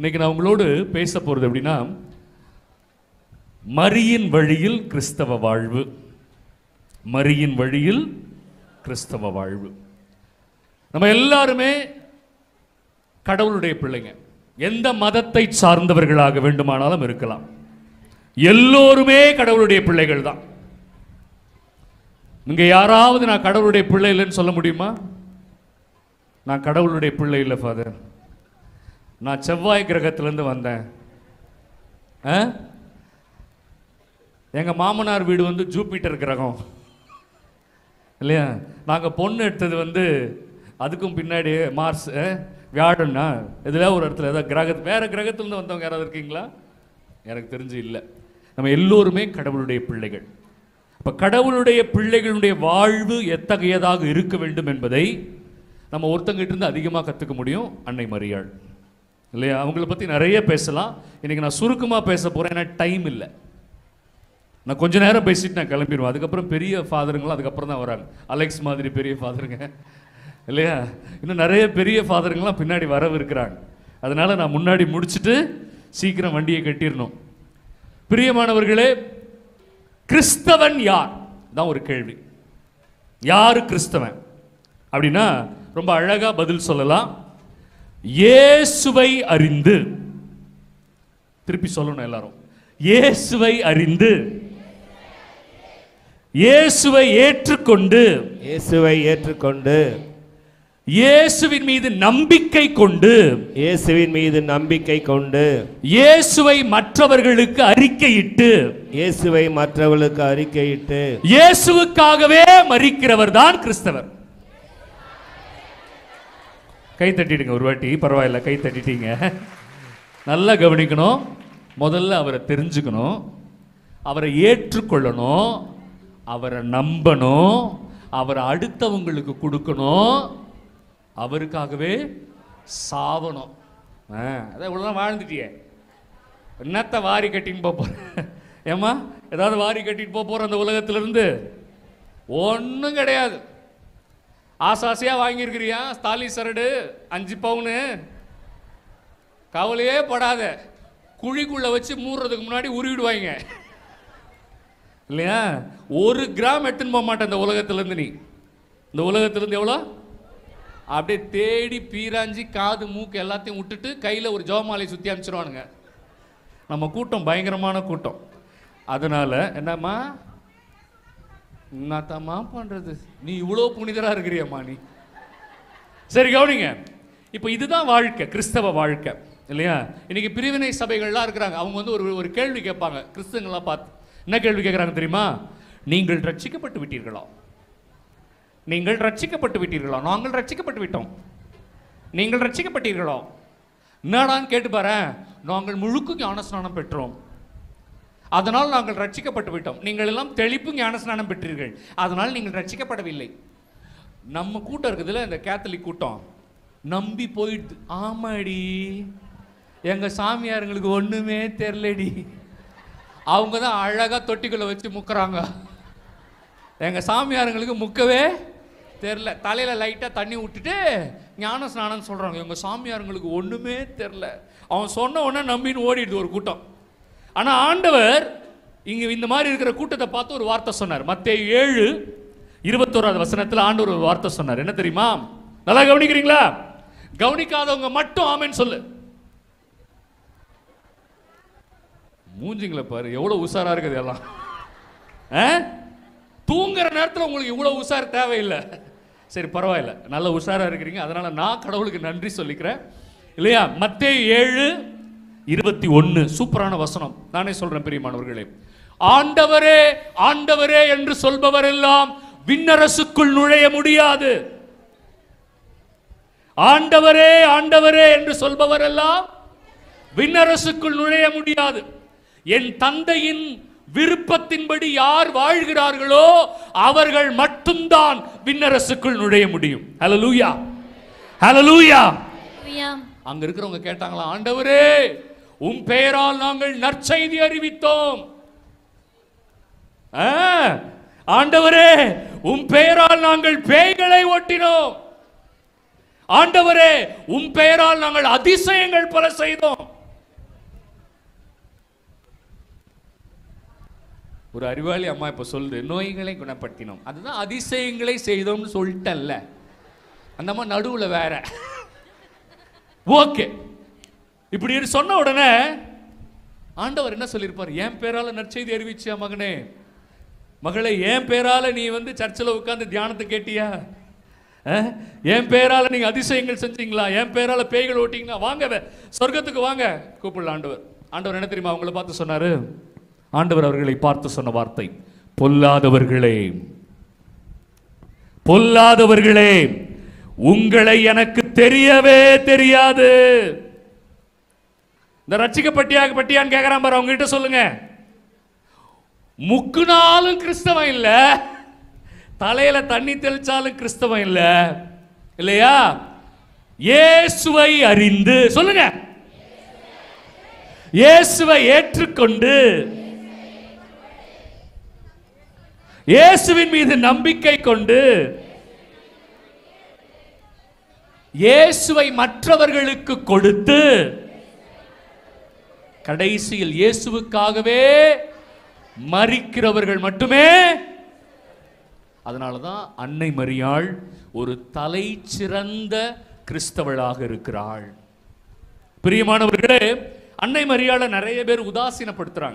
இன்னைக்கு நான் உங்களோடு பேச போறது எப்படின்னா மரியின் வழியில் கிறிஸ்தவ வாழ்வு மரியின் வழியில் கிறிஸ்தவ வாழ்வு நம்ம எல்லாருமே கடவுளுடைய பிள்ளைங்க எந்த மதத்தை சார்ந்தவர்களாக வேண்டுமானாலும் இருக்கலாம் எல்லோருமே கடவுளுடைய பிள்ளைகள் தான் இங்க யாராவது நான் கடவுளுடைய பிள்ளை இல்லைன்னு சொல்ல முடியுமா நான் கடவுளுடைய பிள்ளை இல்லை ஃபாதர் நான் செவ்வாய் கிரகத்திலேருந்து வந்தேன் ஆ எங்கள் மாமனார் வீடு வந்து ஜூபிட்டர் கிரகம் இல்லையா நாங்கள் பொண்ணு எடுத்தது வந்து அதுக்கும் பின்னாடி மார்ஸ் ஆ, வியாழன்னா இதில் ஒரு இடத்துல ஏதாவது கிரக வேற கிரகத்திலேருந்து வந்தவங்க யாராவது இருக்கீங்களா எனக்கு தெரிஞ்சு இல்லை நம்ம எல்லோருமே கடவுளுடைய பிள்ளைகள் அப்போ கடவுளுடைய பிள்ளைகளுடைய வாழ்வு எத்தகையதாக இருக்க வேண்டும் என்பதை நம்ம ஒருத்தங்கிட்ட இருந்து அதிகமாக கற்றுக்க முடியும் அன்னை மரியாள் இல்லையா அவங்கள பற்றி நிறைய பேசலாம் இன்னைக்கு நான் சுருக்கமாக பேச போகிறேன் ஏன்னா டைம் இல்லை நான் கொஞ்ச நேரம் பேசிட்டு நான் கிளம்பிடுவேன் அதுக்கப்புறம் பெரிய ஃபாதருங்களும் அதுக்கப்புறம் தான் வராங்க அலெக்ஸ் மாதிரி பெரிய ஃபாதருங்க இல்லையா இன்னும் நிறைய பெரிய ஃபாதருங்களாம் பின்னாடி வரவு இருக்கிறாங்க அதனால நான் முன்னாடி முடிச்சுட்டு சீக்கிரம் வண்டியை கட்டிடணும் பிரியமானவர்களே கிறிஸ்தவன் யார் தான் ஒரு கேள்வி யாரு கிறிஸ்தவன் அப்படின்னா ரொம்ப அழகா பதில் சொல்லலாம் இயேசுவை அறிந்து திருப்பி சொல்லணும் எல்லாரும் இயேசுவை அறிந்து இயேசுவை ஏற்றுக்கொண்டு இயேசுவை ஏற்றுக்கொண்டு இயேசுவின் மீது நம்பிக்கை கொண்டு இயேசுவின் மீது நம்பிக்கை கொண்டு இயேசுவை மற்றவர்களுக்கு அறிக்கையிட்டு இயேசுவை மற்றவர்களுக்கு அறிக்கையிட்டு இயேசுவுக்காகவே மறிக்கிறவர் தான் கிறிஸ்தவர் கை தட்டிடுங்க ஒரு வாட்டி பரவாயில்ல கை தட்டிட்டீங்க நல்லா கவனிக்கணும் முதல்ல அவரை தெரிஞ்சுக்கணும் அவரை ஏற்றுக்கொள்ளணும் அவரை நம்பணும் அவரை அடுத்தவங்களுக்கு கொடுக்கணும் அவருக்காகவே சாவணும் ஆ அதான் இவ்வளோதான் வாழ்ந்துட்டியே என்னத்தை வாரி கட்டின்னு போக போகிறேன் ஏம்மா ஏதாவது வாரி கட்டிட்டு போக போகிற அந்த உலகத்திலிருந்து ஒன்றும் கிடையாது ஆசாசையாக வாங்கியிருக்கிறியா ஸ்தாலி சரடு அஞ்சு பவுனு கவலையே படாத குழிக்குள்ளே வச்சு மூடுறதுக்கு முன்னாடி உருவிடுவாங்க இல்லையா ஒரு கிராம் எடுத்துன்னு போக மாட்டேன் இந்த உலகத்திலேருந்து நீ இந்த உலகத்திலேருந்து எவ்வளோ அப்படியே தேடி பீராஞ்சி காது மூக்கு எல்லாத்தையும் விட்டுட்டு கையில் ஒரு ஜோமாலை சுற்றி அனுப்பிச்சிருவானுங்க நம்ம கூட்டம் பயங்கரமான கூட்டம் அதனால என்னம்மா என்னத்தாம்மா பண்றது நீ இவ்வளோ புனிதரா இருக்கிறியம்மா நீ சரி கவனிங்க இப்போ இதுதான் வாழ்க்கை கிறிஸ்தவ வாழ்க்கை இல்லையா இன்னைக்கு பிரிவினை சபைகள்லாம் இருக்கிறாங்க அவங்க வந்து ஒரு ஒரு கேள்வி கேட்பாங்க கிறிஸ்தவங்களாம் பார்த்து என்ன கேள்வி கேட்குறாங்க தெரியுமா நீங்கள் ரட்சிக்கப்பட்டு விட்டீர்களா நீங்கள் ரட்சிக்கப்பட்டு விட்டீர்களா நாங்கள் ரட்சிக்கப்பட்டு விட்டோம் நீங்கள் ரட்சிக்கப்பட்டீர்களா என்னடான்னு கேட்டு பாரேன் நாங்கள் முழுக்க ஞானஸ்நானம் பெற்றோம் அதனால் நாங்கள் ரட்சிக்கப்பட்டு விட்டோம் நீங்கள் எல்லாம் தெளிப்பு ஞானஸ்நானம் பெற்றீர்கள் அதனால் நீங்கள் ரட்சிக்கப்படவில்லை நம்ம கூட்டம் இருக்குதுல்ல இந்த கேத்தலிக் கூட்டம் நம்பி போயிடுது ஆமாடி எங்க சாமியாருங்களுக்கு ஒண்ணுமே தெரிலடி அவங்க தான் அழகா தொட்டிக்குள்ள வச்சு முக்குறாங்க எங்க சாமியாருங்களுக்கு முக்கவே தெரில தலையில லைட்டா தண்ணி விட்டுட்டு ஞான ஸ்நானம் சொல்றாங்க எங்க சாமியாருங்களுக்கு ஒண்ணுமே தெரில அவன் சொன்ன உடனே நம்பின்னு ஓடிடுது ஒரு கூட்டம் ஆனா ஆண்டவர் இங்க இந்த மாதிரி இருக்கிற கூட்டத்தை பார்த்து ஒரு வார்த்தை சொன்னார் மத்தேயு ஏழு இருபத்தோராவது வசனத்துல ஆண்டவர் ஒரு வார்த்தை சொன்னார் என்ன தெரியுமா நல்லா கவனிக்கிறீங்களா கவனிக்காதவங்க மட்டும் ஆமென்னு சொல்லு மூஞ்சிங்களை பாரு எவ்வளவு உஷாரா இருக்குது எல்லாம் ஆ? தூங்குற நேரத்தில் உங்களுக்கு இவ்வளவு உஷார் தேவையில்லை சரி பரவாயில்ல நல்ல உஷாரா இருக்கிறீங்க அதனால நான் கடவுளுக்கு நன்றி சொல்லிக்கிறேன் இல்லையா மத்தேயு ஏழு இருபத்தி ஒன்று சூப்பரான வசனம் நானே சொல்றேன் பிரியமானவர்களே ஆண்டவரே ஆண்டவரே என்று சொல்பவரெல்லாம் விண்ணரசுக்குள் நுழைய முடியாது ஆண்டவரே ஆண்டவரே என்று சொல்பவரெல்லாம் விண்ணரசுக்குள் நுழைய முடியாது என் தந்தையின் விருப்பத்தின்படி யார் வாழ்கிறார்களோ அவர்கள் மட்டும்தான் விண்ணரசுக்குள் நுழைய முடியும் ஹalleluya ஹalleluya Hallelujah. அங்க இருக்கிறவங்க கேட்டாங்களா ஆண்டவரே உம் பெயரால் நாங்கள் நற்செய்தி அறிவித்தோம் ஆ, ஆண்டவரே உம் பெயரால் நாங்கள் பேய்களை ஓட்டினோம் ஆண்டவரே உம் பெயரால் நாங்கள் அதிசயங்கள் பல செய்தோம் ஒரு அறிவாளி அம்மா இப்ப சொல்லுது நோய்களை குணப்படுத்தினோம் அதுதான் அதிசயங்களை செய்தோம்னு சொல்லிட்டல்ல அந்த அம்மா நடுவுல வேற ஓகே இப்படி சொன்ன உடனே ஆண்டவர் என்ன சொல்லியிருப்பார் என் பேரால நற்செய்தி அறிவிச்சியா மகனே மகளே என் பேரால நீ வந்து சர்ச்சில் உட்கார்ந்து தியானத்தை கேட்டியா அஹ்? என் பேரால நீங்க அதிசயங்கள் செஞ்சீங்களா என் பேரால பேய்கள் ஓட்டிங்களா வாங்க வே- சொர்க்கத்துக்கு வாங்க கூப்பிடல ஆண்டவர் ஆண்டவர் என்ன தெரியுமா அவங்கள பார்த்து சொன்னாரு ஆண்டவர் அவர்களை பார்த்து சொன்ன வார்த்தை பொல்லாதவர்களே பொல்லாதவர்களே உங்களை எனக்கு தெரியவே தெரியாது இந்த ரட்சிக்கப்பட்டியா பட்டியான்னு கேட்கறான் பாரு அவங்க கிட்ட சொல்லுங்க முக்குனாலும் கிறிஸ்தவன் இல்ல தலையில தண்ணி தெளிச்சாலும் கிறிஸ்தவன் இல்ல இல்லையா இயேசுவை அறிந்து சொல்லுங்க இயேசுவை ஏற்றுக்கொண்டு இயேசுவின் மீது நம்பிக்கை கொண்டு இயேசுவை மற்றவர்களுக்கு கொடுத்து கடைசியில் இயேசுவுக்காகவே மறிக்கிறவர்கள் மட்டுமே அதனால தான் அன்னை மரியாள் ஒரு தலை சிறந்த கிறிஸ்தவளாக இருக்கிறாள் பிரியமானவர்களே அன்னை மரியாளை நிறைய பேர் உதாசீனப்படுத்துறாங்க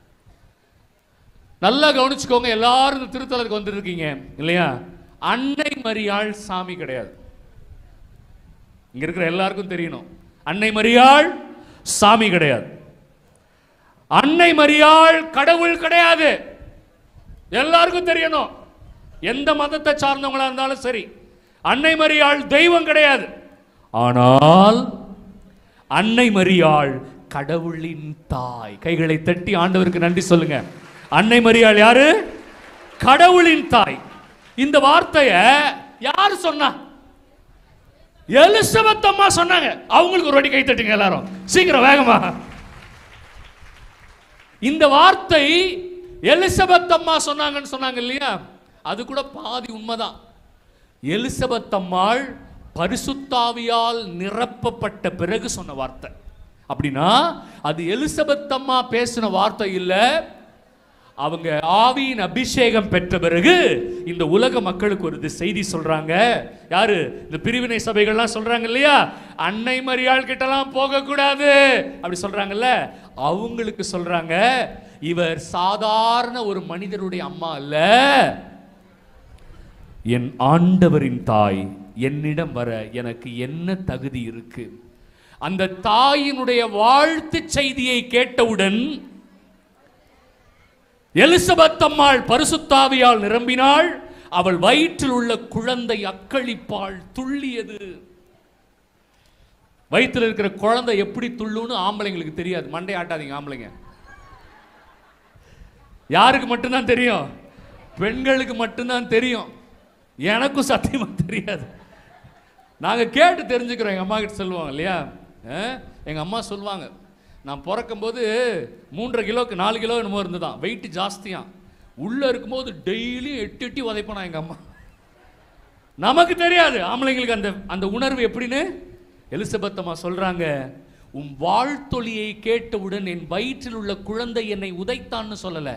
நல்லா கவனிச்சுக்கோங்க எல்லாரும் இந்த திருத்தலத்துக்கு வந்துருக்கீங்க இல்லையா அன்னை மரியாள் சாமி கிடையாது இங்க இருக்கிற எல்லாருக்கும் தெரியணும் அன்னை மரியாள் சாமி கிடையாது அன்னை மரியாள் கடவுள் கிடையாது எல்லாருக்கும் தெரியணும் எந்த மதத்தை சார்ந்தவங்களா இருந்தாலும் சரி அன்னை மரியாள் தெய்வம் கிடையாது ஆனால் அன்னை மரியாள் கடவுளின் தாய் கைகளை தட்டி ஆண்டவருக்கு நன்றி சொல்லுங்க அன்னை மரியாள் யாரு கடவுளின் தாய் இந்த வார்த்தையை யார் சொன்னா எலிசபெத் அம்மா சொன்னாங்க அவங்களுக்கு ஒரு வாட்டி கை தட்டுங்க எல்லாரும் சீக்கிரம் வேகமா இந்த வார்த்தை எலிசபெத் அம்மா சொன்னாங்கன்னு சொன்னாங்க இல்லையா அது கூட பாதி உண்மைதான் எலிசபெத் அம்மாள் பரிசுத்தாவியால் நிரப்பப்பட்ட பிறகு சொன்ன வார்த்தை அப்படின்னா அது எலிசபெத் அம்மா பேசின வார்த்தை இல்லை அவங்க ஆவியின் அபிஷேகம் பெற்ற பிறகு இந்த உலக மக்களுக்கு ஒரு இது செய்தி சொல்றாங்க யாரு இந்த பிரிவினை சபைகள்லாம் சொல்றாங்க இல்லையா அன்னை மரியாள் கிட்டலாம் போக கூடாது அப்படி சொல்றாங்கல்ல அவங்களுக்கு சொல்றாங்க இவர் சாதாரண ஒரு மனிதருடைய அம்மா அல்ல என் ஆண்டவரின் தாய் என்னிடம் வர எனக்கு என்ன தகுதி இருக்கு அந்த தாயினுடைய வாழ்த்து செய்தியை கேட்டவுடன் எலிசபெத் அம்மாள் பரிசுத்தாவியால் நிரம்பினாள் அவள் வயிற்றில் உள்ள குழந்தை அக்களிப்பாள் துள்ளியது வயிற்றில் இருக்கிற குழந்தை எப்படி துள்ளுன்னு ஆம்பளைங்களுக்கு தெரியாது மண்டை ஆட்டாதீங்க ஆம்பளைங்க யாருக்கு மட்டும்தான் தெரியும் பெண்களுக்கு மட்டும்தான் தெரியும் எனக்கும் சத்தியமா தெரியாது நாங்க கேட்டு தெரிஞ்சுக்கிறோம் எங்க அம்மா கிட்ட சொல்லுவாங்க இல்லையா அஹ், எங்க அம்மா சொல்லுவாங்க நான் பிறக்கும்போது மூன்றரை கிலோக்கு நாலு கிலோ என்னமோ இருந்துதான் வெயிட் ஜாஸ்தியாம் உள்ள இருக்கும்போது டெய்லியும் எட்டு எட்டி உதைப்பனா எங்க அம்மா நமக்கு தெரியாது ஆம்பளைங்களுக்கு அந்த அந்த உணர்வு எப்படின்னு எலிசபெத் அம்மா சொல்றாங்க உன் வாழ்த்தொலியை கேட்டவுடன் என் வயிற்றில் உள்ள குழந்தை என்னை உதைத்தான்னு சொல்லல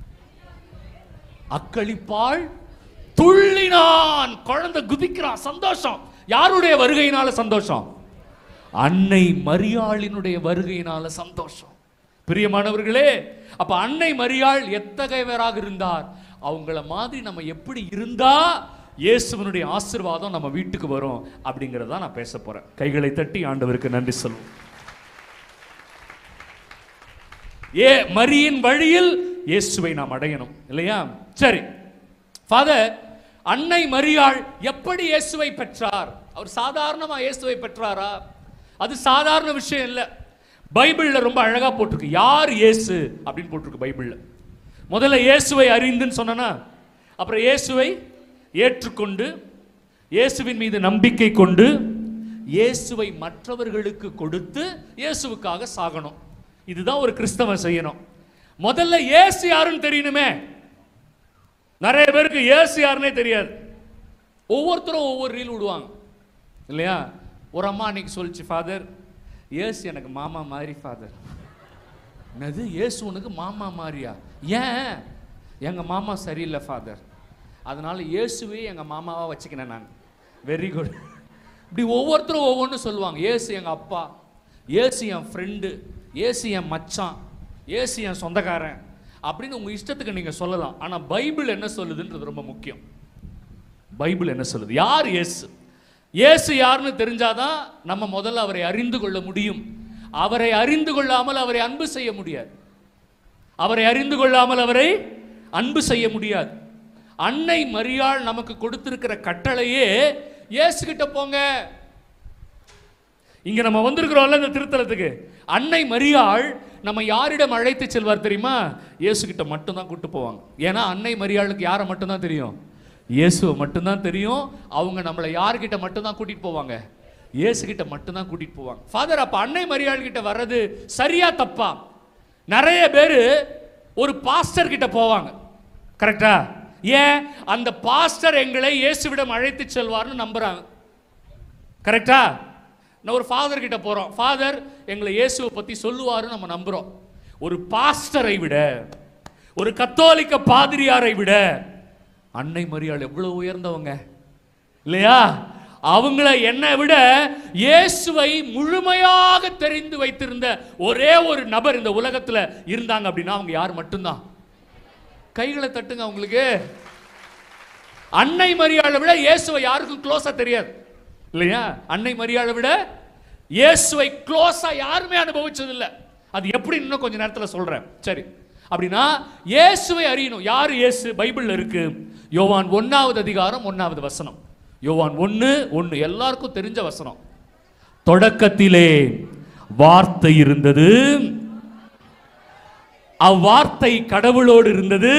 அக்களிப்பாள் துள்ளினான் குழந்தை குதிக்கிறான் சந்தோஷம் யாருடைய வருகையினால சந்தோஷம் அன்னை மரியாளினுடைய வருகையினால சந்தோஷம் பிரியமானவர்களே அப்ப அன்னை மரியாள் எத்தகையவராக இருந்தார் அவங்கள மாதிரி நம்ம எப்படி இருந்தா இயேசுவனுடைய ஆசீர்வாதம் நம்ம வீட்டுக்கு வரும் அப்படிங்கறத நான் பேச போறேன் கைகளை தட்டி ஆண்டவருக்கு நன்றி சொல்லுவோம் ஏ மரியின் வழியில் இயேசுவை நாம் அடையணும் இல்லையா சரி ஃபாதர் அன்னை மரியாள் எப்படி இயேசுவை பெற்றார் அவர் சாதாரணமா இயேசுவை பெற்றாரா அது சாதாரண விஷயம் இல்லை பைபிள்ல ரொம்ப அழகா போட்டிருக்கு யார் இயேசு அப்படின்னு போட்டிருக்கு பைபிள்ல முதல்ல இயேசுவை அறிந்துன்னு சொன்னனா அப்புறம் இயேசுவை ஏற்றுக்கொண்டு இயேசுவின் மீது நம்பிக்கை கொண்டு இயேசுவை மற்றவர்களுக்கு கொடுத்து இயேசுவுக்காக சாகணும் இதுதான் ஒரு கிறிஸ்தவன் செய்யணும் முதல்ல இயேசு யாருன்னு தெரியணுமே நிறைய பேருக்கு இயேசு யாருன்னே தெரியாது ஒவ்வொருத்தரும் ஒவ்வொரு ரீல் விடுவாங்க இல்லையா ஒரு அம்மா அன்னைக்கு சொல்லிச்சு ஃபாதர் ஏசு எனக்கு மாமா மாதிரி ஃபாதர் என்னது இயேசு உனக்கு மாமா மாதிரியா ஏன் எங்கள் மாமா சரியில்லை ஃபாதர் அதனால இயேசுவே எங்கள் மாமாவாக வச்சுக்கினேன் நான் வெரி குட் இப்படி ஒவ்வொருத்தரும் ஒவ்வொன்றும் சொல்லுவாங்க இயேசு எங்கள் அப்பா இயேசு என் ஃப்ரெண்டு இயேசு என் மச்சான் இயேசு என் சொந்தக்காரன் அப்படின்னு உங்கள் இஷ்டத்துக்கு நீங்கள் சொல்லலாம் ஆனால் பைபிள் என்ன சொல்லுதுன்றது ரொம்ப முக்கியம் பைபிள் என்ன சொல்லுது யார் இயேசு இயேசு யாருன்னு தெரிஞ்சாதான் நம்ம முதல்ல அவரை அறிந்து கொள்ள முடியும் அவரை அறிந்து கொள்ளாமல் அவரை அன்பு செய்ய முடியாது அவரை அறிந்து கொள்ளாமல் அவரை அன்பு செய்ய முடியாது அன்னை மரியாள் நமக்கு கொடுத்திருக்கிற கட்டளையே இயேசு கிட்ட போங்க இங்க நம்ம வந்திருக்கிறோம்ல இந்த திருத்தலத்துக்கு அன்னை மரியாள் நம்ம யாரிடம் அழைத்து செல்வார் தெரியுமா இயேசு கிட்ட மட்டும்தான் கூட்டு போவாங்க ஏன்னா அன்னை மரியாளுக்கு யாரை மட்டும்தான் தெரியும் இயேசுவை மட்டும்தான் தெரியும் அவங்க நம்மளை யார்கிட்ட மட்டும்தான் கூட்டிட்டு போவாங்க இயேசு கிட்ட மட்டும்தான் கூட்டிட்டு போவாங்க ஃபாதர் அப்ப அன்னை மரியாள் கிட்ட வர்றது சரியா தப்பா நிறைய பேர் ஒரு பாஸ்டர் கிட்ட போவாங்க கரெக்டா ஏன் அந்த பாஸ்டர் எங்களை இயேசுவிடம் அழைத்து செல்வார்னு நம்புறாங்க கரெக்டா நான் ஒரு ஃபாதர் கிட்ட போறோம் ஃபாதர் எங்களை இயேசுவை பத்தி சொல்லுவாருன்னு நம்ம நம்புறோம் ஒரு பாஸ்டரை விட ஒரு கத்தோலிக்க பாதிரியாரை விட அன்னை மரியாள் எவ்வளவு உயர்ந்தவங்க இல்லையா அவங்கள என்னை விட இயேசுவை முழுமையாக தெரிந்து வைத்திருந்த ஒரே ஒரு நபர் இந்த உலகத்துல இருந்தாங்க அப்படின்னா அவங்க யார் மட்டும்தான் கைகளை தட்டுங்க அவங்களுக்கு அன்னை மரியாளை விட இயேசுவை யாருக்கும் க்ளோஸா தெரியாது இல்லையா அன்னை மரியாளை விட இயேசுவை க்ளோஸா யாருமே அனுபவிச்சது இல்ல அது எப்படி இன்னும் கொஞ்ச நேரத்துல சொல்றேன் சரி அப்படின்னா இயேசுவை அறியணும் யார் இயேசு பைபிள்ல இருக்கு யோவான் ஒன்னாவது அதிகாரம் ஒன்னாவது வசனம் யோவான் ஒன்னு ஒன்னு எல்லாருக்கும் தெரிஞ்ச வசனம் தொடக்கத்திலே வார்த்தை இருந்தது அவ்வார்த்தை கடவுளோடு இருந்தது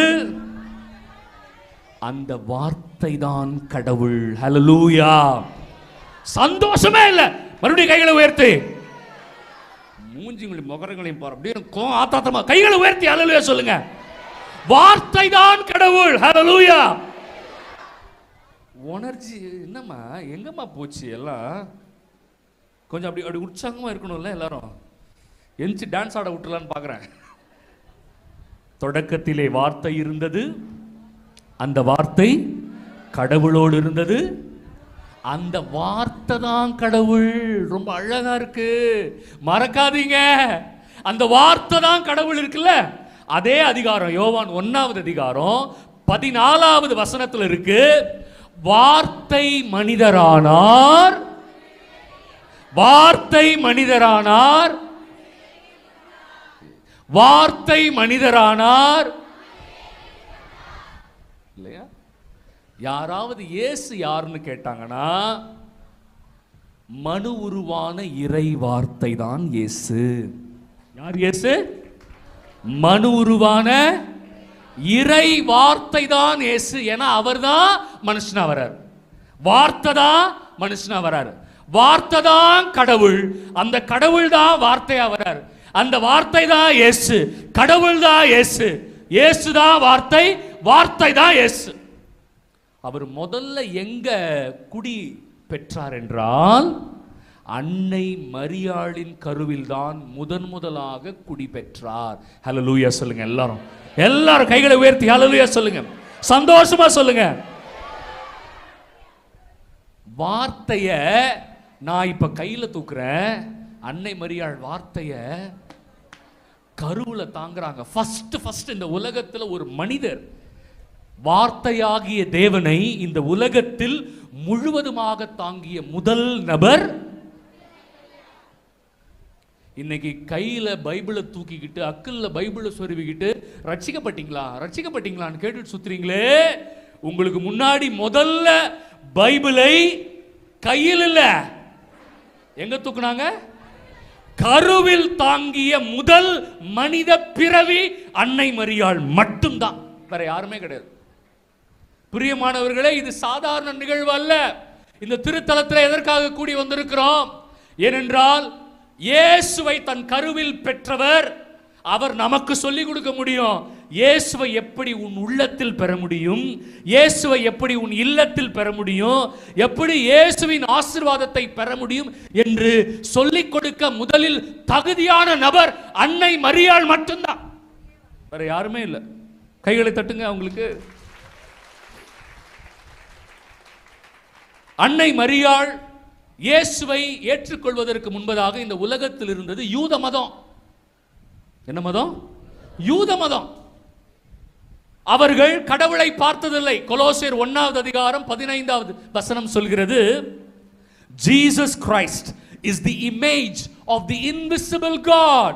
அந்த வார்த்தை தான் கடவுள் ஹalleluya சந்தோஷமே இல்ல மறுபடியும் கைகளை உயர்த்து மூஞ்சிங்களையும் முகரங்களையும் பாரு அப்படியே கோ ஆத்தாத்தமா கைகளை உயர்த்தி ஹalleluya சொல்லுங்க வார்த்தை தான் கடவுள் ஹalleluya உணர்ச்சி என்னம்மா எங்கம்மா போச்சு எல்லாம் கொஞ்சம் அப்படி அப்படி உற்சாகமா இருக்கணும்ல எல்லாரும் எந்திச்சு டான்ஸ் ஆட விட்டுலான்னு பார்க்குறேன் தொடக்கத்திலே வார்த்தை இருந்தது அந்த வார்த்தை கடவுளோடு இருந்தது அந்த வார்த்தை தான் கடவுள் ரொம்ப அழகா இருக்கு மறக்காதீங்க அந்த வார்த்தை தான் கடவுள் இருக்குல்ல அதே அதிகாரம் யோவான் ஒன்னாவது அதிகாரம் பதினாலாவது வசனத்துல இருக்கு வார்த்தை மனிதரானார் வார்த்தை மனிதரானார் வார்த்தை மனிதரானார் இல்லையா யாராவது இயேசு யாருன்னு கேட்டாங்கன்னா மனு உருவான இறை வார்த்தை தான் இயேசு யார் இயேசு மனு உருவான இறை வார்த்தை தான் இயேசு ஏன்னா அவர்தான் மனுஷனா வரார் வார்த்தை தான் மனுஷனா வரார் வார்த்தை தான் கடவுள் அந்த கடவுள் தான் வார்த்தையா வரார் அந்த வார்த்தை தான் இயேசு கடவுள் தான் இயேசு இயேசு தான் வார்த்தை வார்த்தை தான் இயேசு அவர் முதல்ல எங்க குடி பெற்றார் என்றால் அன்னை மரியாளின் கருவில் தான் முதன் முதலாக குடி பெற்றார் ஹalleluya சொல்லுங்க எல்லாரும் எல்லாரும் கைகளை உயர்த்தி ஹalleluya சொல்லுங்க சந்தோஷமா சொல்லுங்க வார்த்தைய நான் இப்ப கையில தூக்குறேன் அன்னை மரியாள் வார்த்தைய கருவுல தாங்குறாங்க ஃபர்ஸ்ட் ஃபர்ஸ்ட் இந்த உலகத்துல ஒரு மனிதர் வார்த்தையாகிய தேவனை இந்த உலகத்தில் முழுவதுமாக தாங்கிய முதல் நபர் இன்னைக்கு கையில பைபிளை தூக்கிக்கிட்டு அக்கல்ல பைபிளை சொருவிக்கிட்டு ரட்சிக்கப்பட்டீங்களா ரட்சிக்கப்பட்டீங்களான்னு கேட்டுட்டு சுத்துறீங்களே உங்களுக்கு முன்னாடி முதல்ல பைபிளை கையில் இல்ல எங்க தூக்குனாங்க கருவில் தாங்கிய முதல் மனித பிறவி அன்னை மரியாள் மட்டும்தான் வேற யாருமே கிடையாது பிரியமானவர்களே இது சாதாரண நிகழ்வு அல்ல இந்த திருத்தலத்தில் எதற்காக கூடி வந்திருக்கிறோம் ஏனென்றால் இயேசுவை தன் கருவில் பெற்றவர் அவர் நமக்கு சொல்லிக் கொடுக்க முடியும் இயேசுவை எப்படி உன் உள்ளத்தில் பெற முடியும் இயேசுவை எப்படி உன் இல்லத்தில் பெற முடியும் எப்படி இயேசுவின் ஆசீர்வாதத்தை பெற முடியும் என்று சொல்லிக் கொடுக்க முதலில் தகுதியான நபர் அன்னை மரியாள் மட்டும்தான் வேற யாருமே இல்லை கைகளை தட்டுங்க அவங்களுக்கு அன்னை மரியாள் இயேசுவை ஏற்றுக்கொள்வதற்கு முன்பதாக இந்த உலகத்தில் இருந்தது யூத மதம் என்ன மதம் யூத மதம் அவர்கள் கடவுளை பார்த்ததில்லை கொலோசியர் ஒன்னாவது அதிகாரம் பதினைந்தாவது வசனம் சொல்கிறது Jesus Christ is the image of the invisible God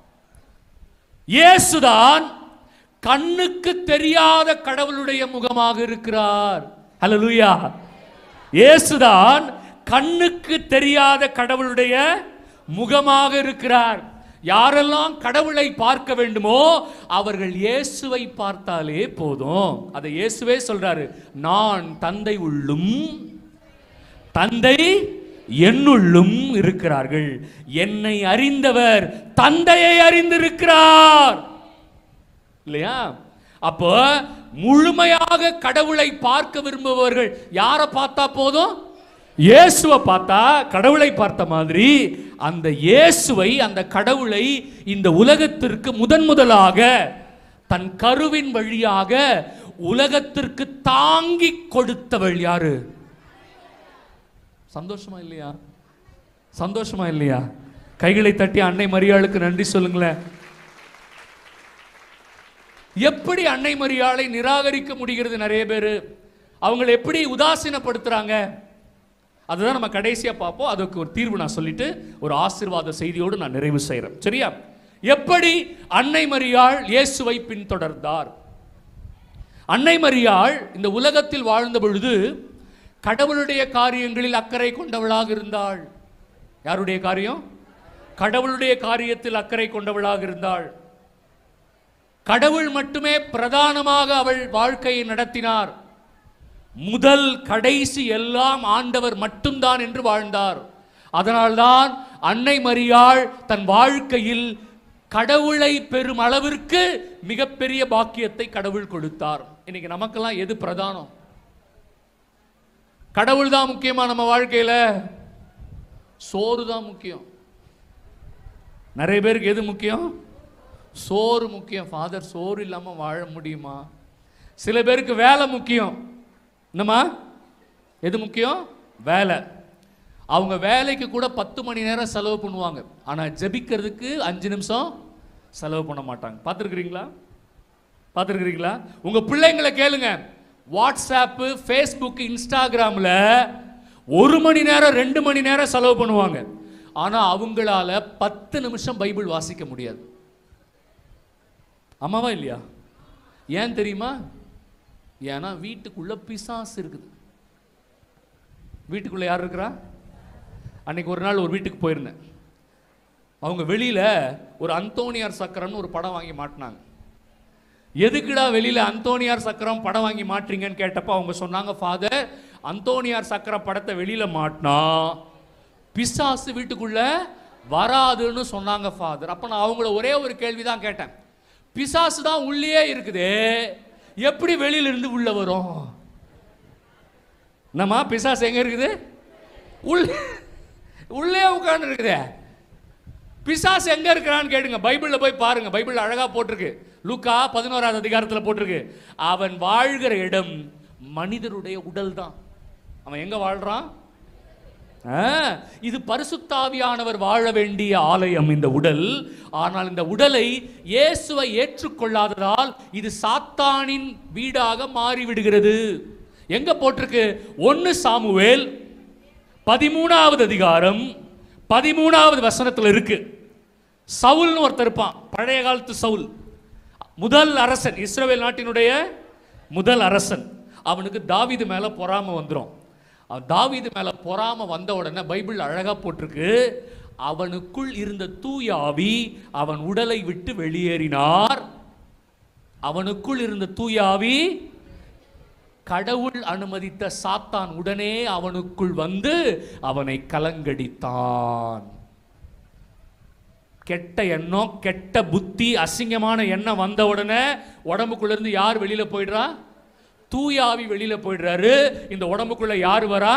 இயேசுதான் கண்ணுக்கு தெரியாத கடவுளுடைய முகமாக இருக்கிறார் ஹalleluya இயேசுதான் கண்ணுக்கு தெரியாத கடவுளுடைய முகமாக இருக்கிறார் யாரெல்லாம் கடவுளை பார்க்க வேண்டுமோ அவர்கள் இயேசுவை பார்த்தாலே போதும் அதை இயேசுவே சொல்றாரு நான் தந்தை உள்ளும் தந்தை என்னுள்ளும் இருக்கிறார்கள் என்னை அறிந்தவர் தந்தையை அறிந்திருக்கிறார் இல்லையா அப்போ முழுமையாக கடவுளை பார்க்க விரும்புபவர்கள் யாரை பார்த்தா போதும் இயேசுவை பார்த்தா கடவுளை பார்த்த மாதிரி அந்த இயேசுவை அந்த கடவுளை இந்த உலகத்திற்கு முதன் முதலாக தன் கருவின் வழியாக உலகத்திற்கு தாங்கி கொடுத்தவள் யாரு சந்தோஷமா இல்லையா சந்தோஷமா இல்லையா கைகளை தட்டி அன்னை மரியாளுக்கு நன்றி சொல்லுங்களேன் எப்படி அன்னை மரியாளை நிராகரிக்க முடிகிறது நிறைய பேர் அவங்களை எப்படி உதாசீனப்படுத்துறாங்க அதுதான் நம்ம கடைசியா பார்ப்போம் அதுக்கு ஒரு தீர்வு நான் சொல்லிட்டு ஒரு ஆசீர்வாத செய்தியோடு நான் நிறைவு செய்கிறேன் சரியா எப்படி அன்னை மரியாள் இயேசுவை பின்தொடர்ந்தார் அன்னை மரியாள் இந்த உலகத்தில் வாழ்ந்த பொழுது கடவுளுடைய காரியங்களில் அக்கறை கொண்டவளாக இருந்தாள் யாருடைய காரியம் கடவுளுடைய காரியத்தில் அக்கறை கொண்டவளாக இருந்தாள் கடவுள் மட்டுமே பிரதானமாக அவள் வாழ்க்கையை நடத்தினார் முதல் கடைசி எல்லாம் ஆண்டவர் மட்டும்தான் என்று வாழ்ந்தார் அதனால்தான் அன்னை மரியாள் தன் வாழ்க்கையில் கடவுளை பெறும் அளவிற்கு மிகப்பெரிய பாக்கியத்தை கடவுள் கொடுத்தார் இன்னைக்கு நமக்கெல்லாம் எது பிரதானம் கடவுள் தான் முக்கியமா நம்ம வாழ்க்கையில சோறு தான் முக்கியம் நிறைய பேருக்கு எது முக்கியம் சோறு முக்கியம் ஃபாதர் சோறு இல்லாமல் வாழ முடியுமா சில பேருக்கு வேலை முக்கியம் என்னம்மா எது முக்கியம் வேலை அவங்க வேலைக்கு கூட பத்து மணி நேரம் செலவு பண்ணுவாங்க ஆனால் ஜெபிக்கிறதுக்கு அஞ்சு நிமிஷம் செலவு பண்ண மாட்டாங்க பார்த்துருக்குறீங்களா பார்த்துருக்குறீங்களா உங்கள் பிள்ளைங்களை கேளுங்க வாட்ஸ்அப்பு ஃபேஸ்புக் இன்ஸ்டாகிராமில் ஒரு மணி நேரம் ரெண்டு மணி நேரம் செலவு பண்ணுவாங்க ஆனால் அவங்களால பத்து நிமிஷம் பைபிள் வாசிக்க முடியாது ஆமாவா இல்லையா ஏன் தெரியுமா ஏன்னா வீட்டுக்குள்ள பிசாசு இருக்குது வீட்டுக்குள்ள யார் இருக்கிறா அன்னைக்கு ஒரு நாள் ஒரு வீட்டுக்கு போயிருந்தேன் அவங்க வெளியில ஒரு அந்தோனியார் சக்கரம்னு ஒரு படம் வாங்கி மாட்டினாங்க எதுக்குடா வெளியில அந்தோனியார் சக்கரம் படம் வாங்கி மாட்டுறீங்கன்னு கேட்டப்ப அவங்க சொன்னாங்க ஃபாதர் அந்தோனியார் சக்கர படத்தை வெளியில மாட்டினா பிசாசு வீட்டுக்குள்ள வராதுன்னு சொன்னாங்க ஃபாதர் அப்ப நான் அவங்கள ஒரே ஒரு கேள்வி தான் கேட்டேன் பிசாசு தான் உள்ளே இருக்குது எப்படி வெளியில இருந்து உள்ள வரும் என்னம்மா பிசாசு எங்க இருக்குது உள்ள உள்ளே உட்கார்ந்து இருக்குதே பிசாசு எங்க இருக்கிறான்னு கேளுங்க பைபிள்ல போய் பாருங்க பைபிள் அழகா போட்டிருக்கு லூக்கா பதினோராவது அதிகாரத்துல போட்டிருக்கு அவன் வாழ்கிற இடம் மனிதருடைய உடல் தான் அவன் எங்க வாழ்றான் ஆ, இது பரிசுத்தாவியானவர் வாழ வேண்டிய ஆலயம் இந்த உடல் ஆனால் இந்த உடலை இயேசுவை ஏற்றுக்கொள்ளாததால் இது சாத்தானின் வீடாக மாறிவிடுகிறது எங்க போட்டிருக்கு ஒன்னு சாமுவேல் பதிமூணாவது அதிகாரம் பதிமூணாவது வசனத்துல இருக்கு சவுல்னு ஒருத்தர் இருப்பான் பழைய காலத்து சவுல் முதல் அரசன் இஸ்ரவேல் நாட்டினுடைய முதல் அரசன் அவனுக்கு தாவீது மேல பொறாம வந்துரும் அவன் தாவீது மேல பொறாம வந்த உடனே பைபிள் அழகா போட்டிருக்கு அவனுக்குள் இருந்த தூய ஆவி அவன் உடலை விட்டு வெளியேறினார் அவனுக்குள் இருந்த தூய ஆவி கடவுள் அனுமதித்த சாத்தான் உடனே அவனுக்குள் வந்து அவனை கலங்கடித்தான் கெட்ட எண்ணம் கெட்ட புத்தி அசிங்கமான எண்ணம் வந்த உடனே உடம்புக்குள்ள இருந்து யார் வெளியில போயிடுறா தூய ஆவி வெளியில போயிடுறாரு இந்த உடம்புக்குள்ள யார் வரா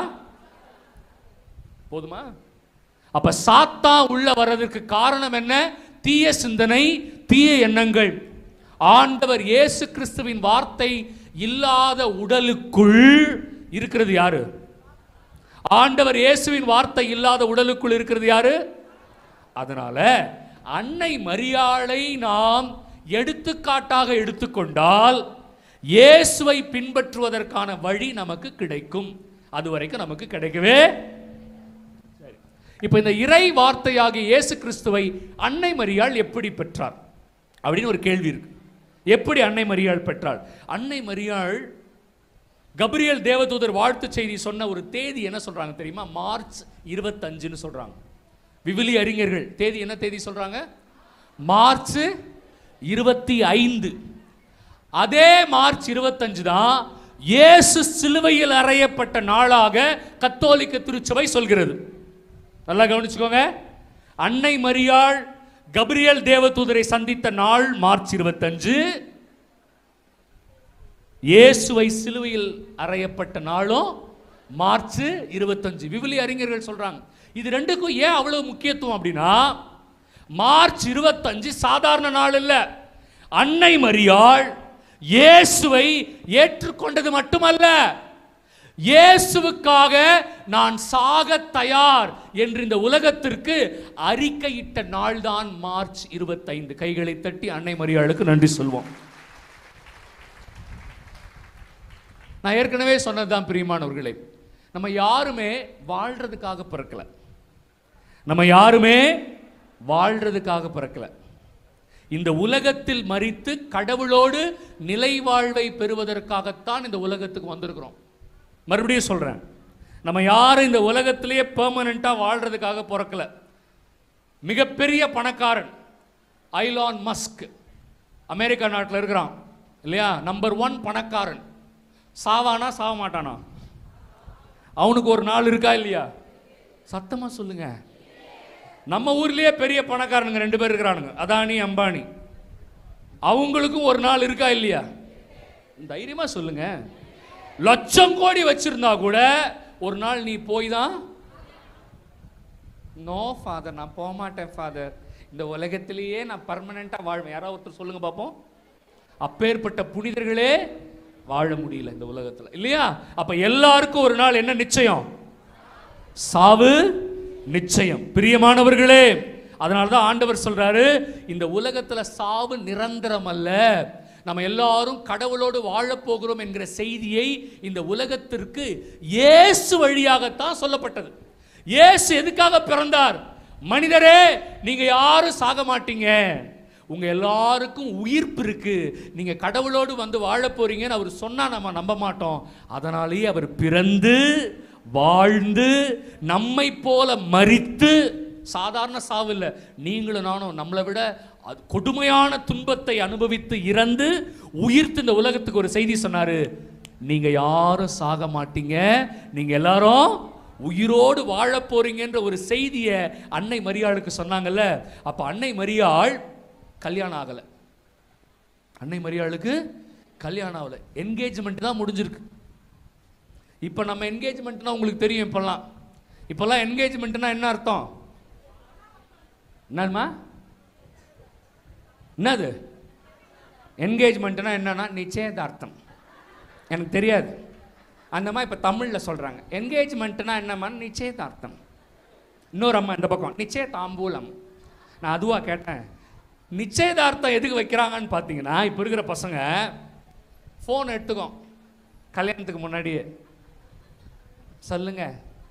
போதுமா அப்ப சாத்தா உள்ள வர்றதுக்கு காரணம் என்ன தீய சிந்தனை தீய எண்ணங்கள் ஆண்டவர் இயேசு கிறிஸ்துவின் வார்த்தை இல்லாத உடலுக்குள் இருக்கிறது யாரு ஆண்டவர் இயேசுவின் வார்த்தை இல்லாத உடலுக்குள் இருக்கிறது யாரு அதனால அன்னை மரியாளை நாம் எடுத்துக்காட்டாக எடுத்துக்கொண்டால் இயேசுவை பின்பற்றுவதற்கான வழி நமக்கு கிடைக்கும் அது வரைக்கும் நமக்கு கிடைக்கவே சரி. இப்ப இந்த இறை வார்த்தையாகிய இயேசு கிறிஸ்துவை அன்னை மரியாள் எப்படி பெற்றார் அப்படின்னு ஒரு கேள்வி இருக்கு எப்படி அன்னை மரியாள் பெற்றாள் அன்னை மரியாள் கபிரியல் தேவதூதர் வாழ்த்து செய்தி சொன்ன ஒரு தேதி என்ன சொல்றாங்க தெரியுமா மார்ச் இருபத்தஞ்சுன்னு சொல்றாங்க விவிலி அறிஞர்கள் தேதி என்ன தேதி சொல்றாங்க மார்ச் இருபத்தி ஐந்து அதே மார்ச் இருபத்தஞ்சு தான் இயேசு சிலுவையில் அறையப்பட்ட நாளாக கத்தோலிக்க திருச்சபை சொல்கிறது நல்லா கவனிச்சுக்கோங்க அன்னை மரியாள் கபிரியல் தேவதூதரை சந்தித்த நாள் மார்ச் இருபத்தஞ்சு இயேசுவை சிலுவையில் அறையப்பட்ட நாளும் மார்ச் இருபத்தஞ்சு விவிலி அறிஞர்கள் சொல்றாங்க இது ரெண்டுக்கும் ஏன் அவ்வளவு முக்கியத்துவம் அப்படின்னா மார்ச் இருபத்தஞ்சு சாதாரண நாள் இல்ல அன்னை மரியாள் இயேசுவை ஏற்றுக்கொண்டது மட்டுமல்ல இயேசுவுக்காக நான் சாக தயார் என்று இந்த உலகத்திற்கு அறிக்கையிட்ட நாள்தான் மார்ச் இருபத்தைந்து கைகளை தட்டி அன்னை மரியாளுக்கு நன்றி சொல்வோம் நான் ஏற்கனவே சொன்னதுதான் பிரியமானவர்களே நம்ம யாருமே வாழ்றதுக்காக பிறக்கல நம்ம யாருமே வாழ்றதுக்காக பிறக்கல இந்த உலகத்தில் மறித்து கடவுளோடு நிலை வாழ்வை பெறுவதற்காகத்தான் இந்த உலகத்துக்கு வந்திருக்கிறோம் மறுபடியும் சொல்றேன் நம்ம யாரும் இந்த உலகத்திலேயே பெர்மனண்டா வாழ்றதுக்காக பிறக்கல மிகப்பெரிய பணக்காரன் ஐலான் மஸ்க் அமெரிக்கா நாட்டில் இருக்கிறான் இல்லையா நம்பர் ஒன் பணக்காரன் சாவானா சாவ மாட்டானா அவனுக்கு ஒரு நாள் இருக்கா இல்லையா சத்தமா சொல்லுங்க நம்ம ஊர்லயே பெரிய பணக்காரனுங்க ரெண்டு பேர் இருக்கிறானுங்க அதானி அம்பானி அவங்களுக்கும் ஒரு நாள் இருக்கா இல்லையா தைரியமா சொல்லுங்க லட்சம் கோடி வச்சிருந்தா கூட ஒரு நாள் நீ போய் தான் நோ ஃபாதர் நான் போக மாட்டேன் ஃபாதர் இந்த உலகத்திலேயே நான் பர்மனெண்ட்டாக வாழ்வேன் யாராவது ஒருத்தர் சொல்லுங்க பார்ப்போம் அப்பேற்பட்ட புனிதர்களே வாழ முடியல இந்த உலகத்தில் இல்லையா அப்ப எல்லாருக்கும் ஒரு நாள் என்ன நிச்சயம் சாவு நிச்சயம் பிரியமானவர்களே அதனால தான் ஆண்டவர் சொல்றாரு இந்த உலகத்துல சாவு நிரந்தரம் அல்ல நம்ம எல்லாரும் கடவுளோடு வாழப் போகிறோம் என்கிற செய்தியை இந்த உலகத்திற்கு இயேசு வழியாகத்தான் சொல்லப்பட்டது இயேசு எதுக்காக பிறந்தார் மனிதரே நீங்க யாரும் சாக மாட்டீங்க உங்க எல்லாருக்கும் உயிர்ப்பு இருக்கு நீங்க கடவுளோடு வந்து வாழ போறீங்கன்னு அவர் சொன்னா நம்ம நம்ப மாட்டோம் அதனாலேயே அவர் பிறந்து வாழ்ந்து நம்மை போல மரித்து சாதாரண சாவு இல்லை நீங்களும் நானும் நம்மளை விட அது கொடுமையான துன்பத்தை அனுபவித்து இறந்து உயிர்த்து இந்த உலகத்துக்கு ஒரு செய்தி சொன்னாரு நீங்க யாரும் சாக மாட்டீங்க நீங்க எல்லாரும் உயிரோடு வாழ போறீங்கன்ற ஒரு செய்தியை அன்னை மரியாளுக்கு சொன்னாங்கல்ல அப்ப அன்னை மரியாள் கல்யாணம் ஆகலை அன்னை மரியாளுக்கு கல்யாணம் ஆகலை என்கேஜ்மெண்ட் தான் முடிஞ்சிருக்கு இப்போ நம்ம என்கேஜ்மெண்ட்னா உங்களுக்கு தெரியும் இப்போல்லாம் இப்போல்லாம் என்கேஜ்மெண்ட்னா என்ன அர்த்தம் என்னம்மா என்னது என்கேஜ்மெண்ட்னா என்னன்னா நிச்சயதார்த்தம் எனக்கு தெரியாது அந்த மாதிரி இப்போ தமிழில் சொல்கிறாங்க என்கேஜ்மெண்ட்னா என்னம்மா நிச்சயதார்த்தம் இன்னொரு அம்மா இந்த பக்கம் நிச்சய தாம்பூலம் நான் அதுவாக கேட்டேன் நிச்சயதார்த்தம் எதுக்கு வைக்கிறாங்கன்னு பார்த்தீங்கன்னா இப்போ இருக்கிற பசங்க ஃபோன் எடுத்துக்கோம் கல்யாணத்துக்கு முன்னாடியே சொல்லுங்க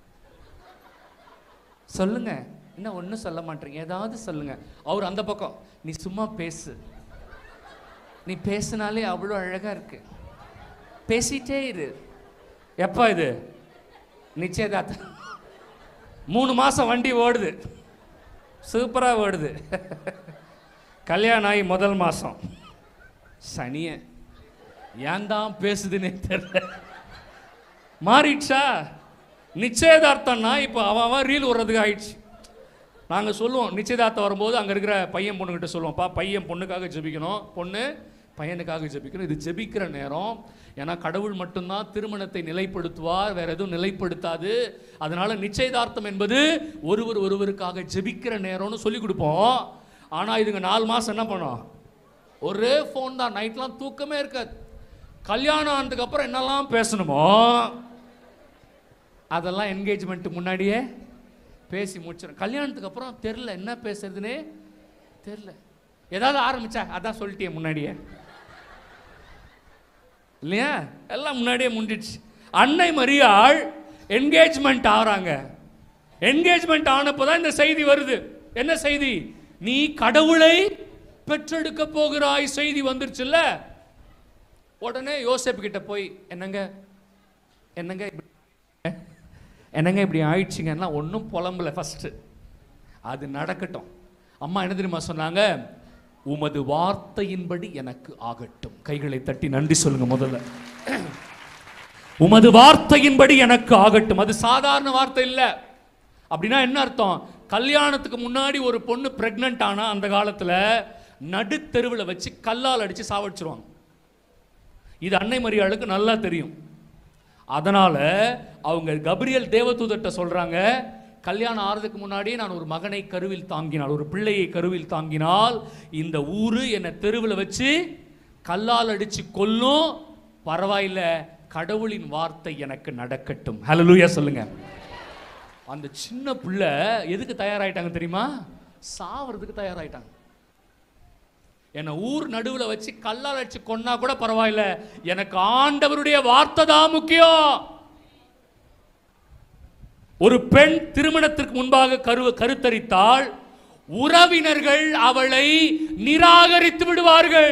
சொல்லுங்க என்ன ஒன்றும் சொல்ல மாட்டீங்க ஏதாவது சொல்லுங்க அவர் அந்த பக்கம் நீ சும்மா பேசு நீ பேசினாலே அவ்வளோ அழகா இருக்கு பேசிட்டே இரு எப்போ இது நிச்சயதார்த்தம் மூணு மாசம் வண்டி ஓடுது சூப்பரா ஓடுது கல்யாணம் ஆகி முதல் மாசம் சனிய ஏன் தான் பேசுதுன்னே தெரியல மாறிடுச்சா நிச்சயதார்த்தம்னா இப்போ அவன் அவன் ரீல் விடுறதுக்கு ஆயிடுச்சு நாங்கள் சொல்லுவோம் நிச்சயதார்த்தம் வரும்போது அங்கே இருக்கிற பையன் பொண்ணுகிட்ட சொல்லுவோம்ப்பா பையன் பொண்ணுக்காக ஜெபிக்கணும் பொண்ணு பையனுக்காக ஜெபிக்கணும் இது ஜெபிக்கிற நேரம் ஏன்னா கடவுள் மட்டும்தான் திருமணத்தை நிலைப்படுத்துவார் வேற எதுவும் நிலைப்படுத்தாது அதனால நிச்சயதார்த்தம் என்பது ஒருவர் ஒருவருக்காக ஜெபிக்கிற நேரம்னு சொல்லி கொடுப்போம் ஆனால் இதுங்க நாலு மாதம் என்ன பண்ணோம் ஒரே ஃபோன் தான் நைட்லாம் தூக்கமே இருக்காது கல்யாணம் ஆனதுக்கு அப்புறம் என்னெல்லாம் பேசணுமோ அதெல்லாம் என்கேஜ்மெண்ட் முன்னாடியே பேசி முடிச்சிடும் கல்யாணத்துக்கு அப்புறம் தெரில என்ன பேசுறதுன்னே தெரில ஏதாவது ஆரம்பிச்சா அதான் சொல்லிட்டியே முன்னாடியே இல்லையா எல்லாம் முன்னாடியே முடிஞ்சிடுச்சு அன்னை மரியாள் என்கேஜ்மெண்ட் ஆகிறாங்க என்கேஜ்மெண்ட் ஆனப்போ தான் இந்த செய்தி வருது என்ன செய்தி நீ கடவுளை பெற்றெடுக்க போகிறாய் செய்தி வந்துருச்சுல்ல உடனே யோசேப்பு கிட்ட போய் என்னங்க என்னங்க இப்படி என்னங்க இப்படி ஆயிடுச்சுங்கன்னா ஒன்றும் புலம்பல ஃபஸ்ட்டு அது நடக்கட்டும் அம்மா என்ன தெரியுமா சொன்னாங்க உமது வார்த்தையின்படி எனக்கு ஆகட்டும் கைகளை தட்டி நன்றி சொல்லுங்க முதல்ல உமது வார்த்தையின்படி எனக்கு ஆகட்டும் அது சாதாரண வார்த்தை இல்லை அப்படின்னா என்ன அர்த்தம் கல்யாணத்துக்கு முன்னாடி ஒரு பொண்ணு பிரெக்னென்ட் ஆனா அந்த காலத்துல நடுத்தெருவில் வச்சு கல்லால் அடிச்சு சாவடிச்சிருவாங்க இது அன்னை மரியாளுக்கு நல்லா தெரியும் அதனால அவங்க கபிரியல் தேவதூதர்கிட்ட சொல்றாங்க கல்யாணம் ஆறதுக்கு முன்னாடியே நான் ஒரு மகனை கருவில் தாங்கினால் ஒரு பிள்ளையை கருவில் தாங்கினால் இந்த ஊரு என்னை தெருவில் வச்சு கல்லால் அடிச்சு கொல்லும் பரவாயில்ல கடவுளின் வார்த்தை எனக்கு நடக்கட்டும் ஹalleluya சொல்லுங்க அந்த சின்ன பிள்ளை எதுக்கு தயாராயிட்டாங்க தெரியுமா சாவறதுக்கு தயாராயிட்டாங்க என்னை ஊர் நடுவில் வச்சு கல்லால் அடிச்சு கொன்னா கூட பரவாயில்ல எனக்கு ஆண்டவருடைய வார்த்தை தான் முக்கியம் ஒரு பெண் திருமணத்திற்கு முன்பாக கரு கருத்தரித்தால் உறவினர்கள் அவளை நிராகரித்து விடுவார்கள்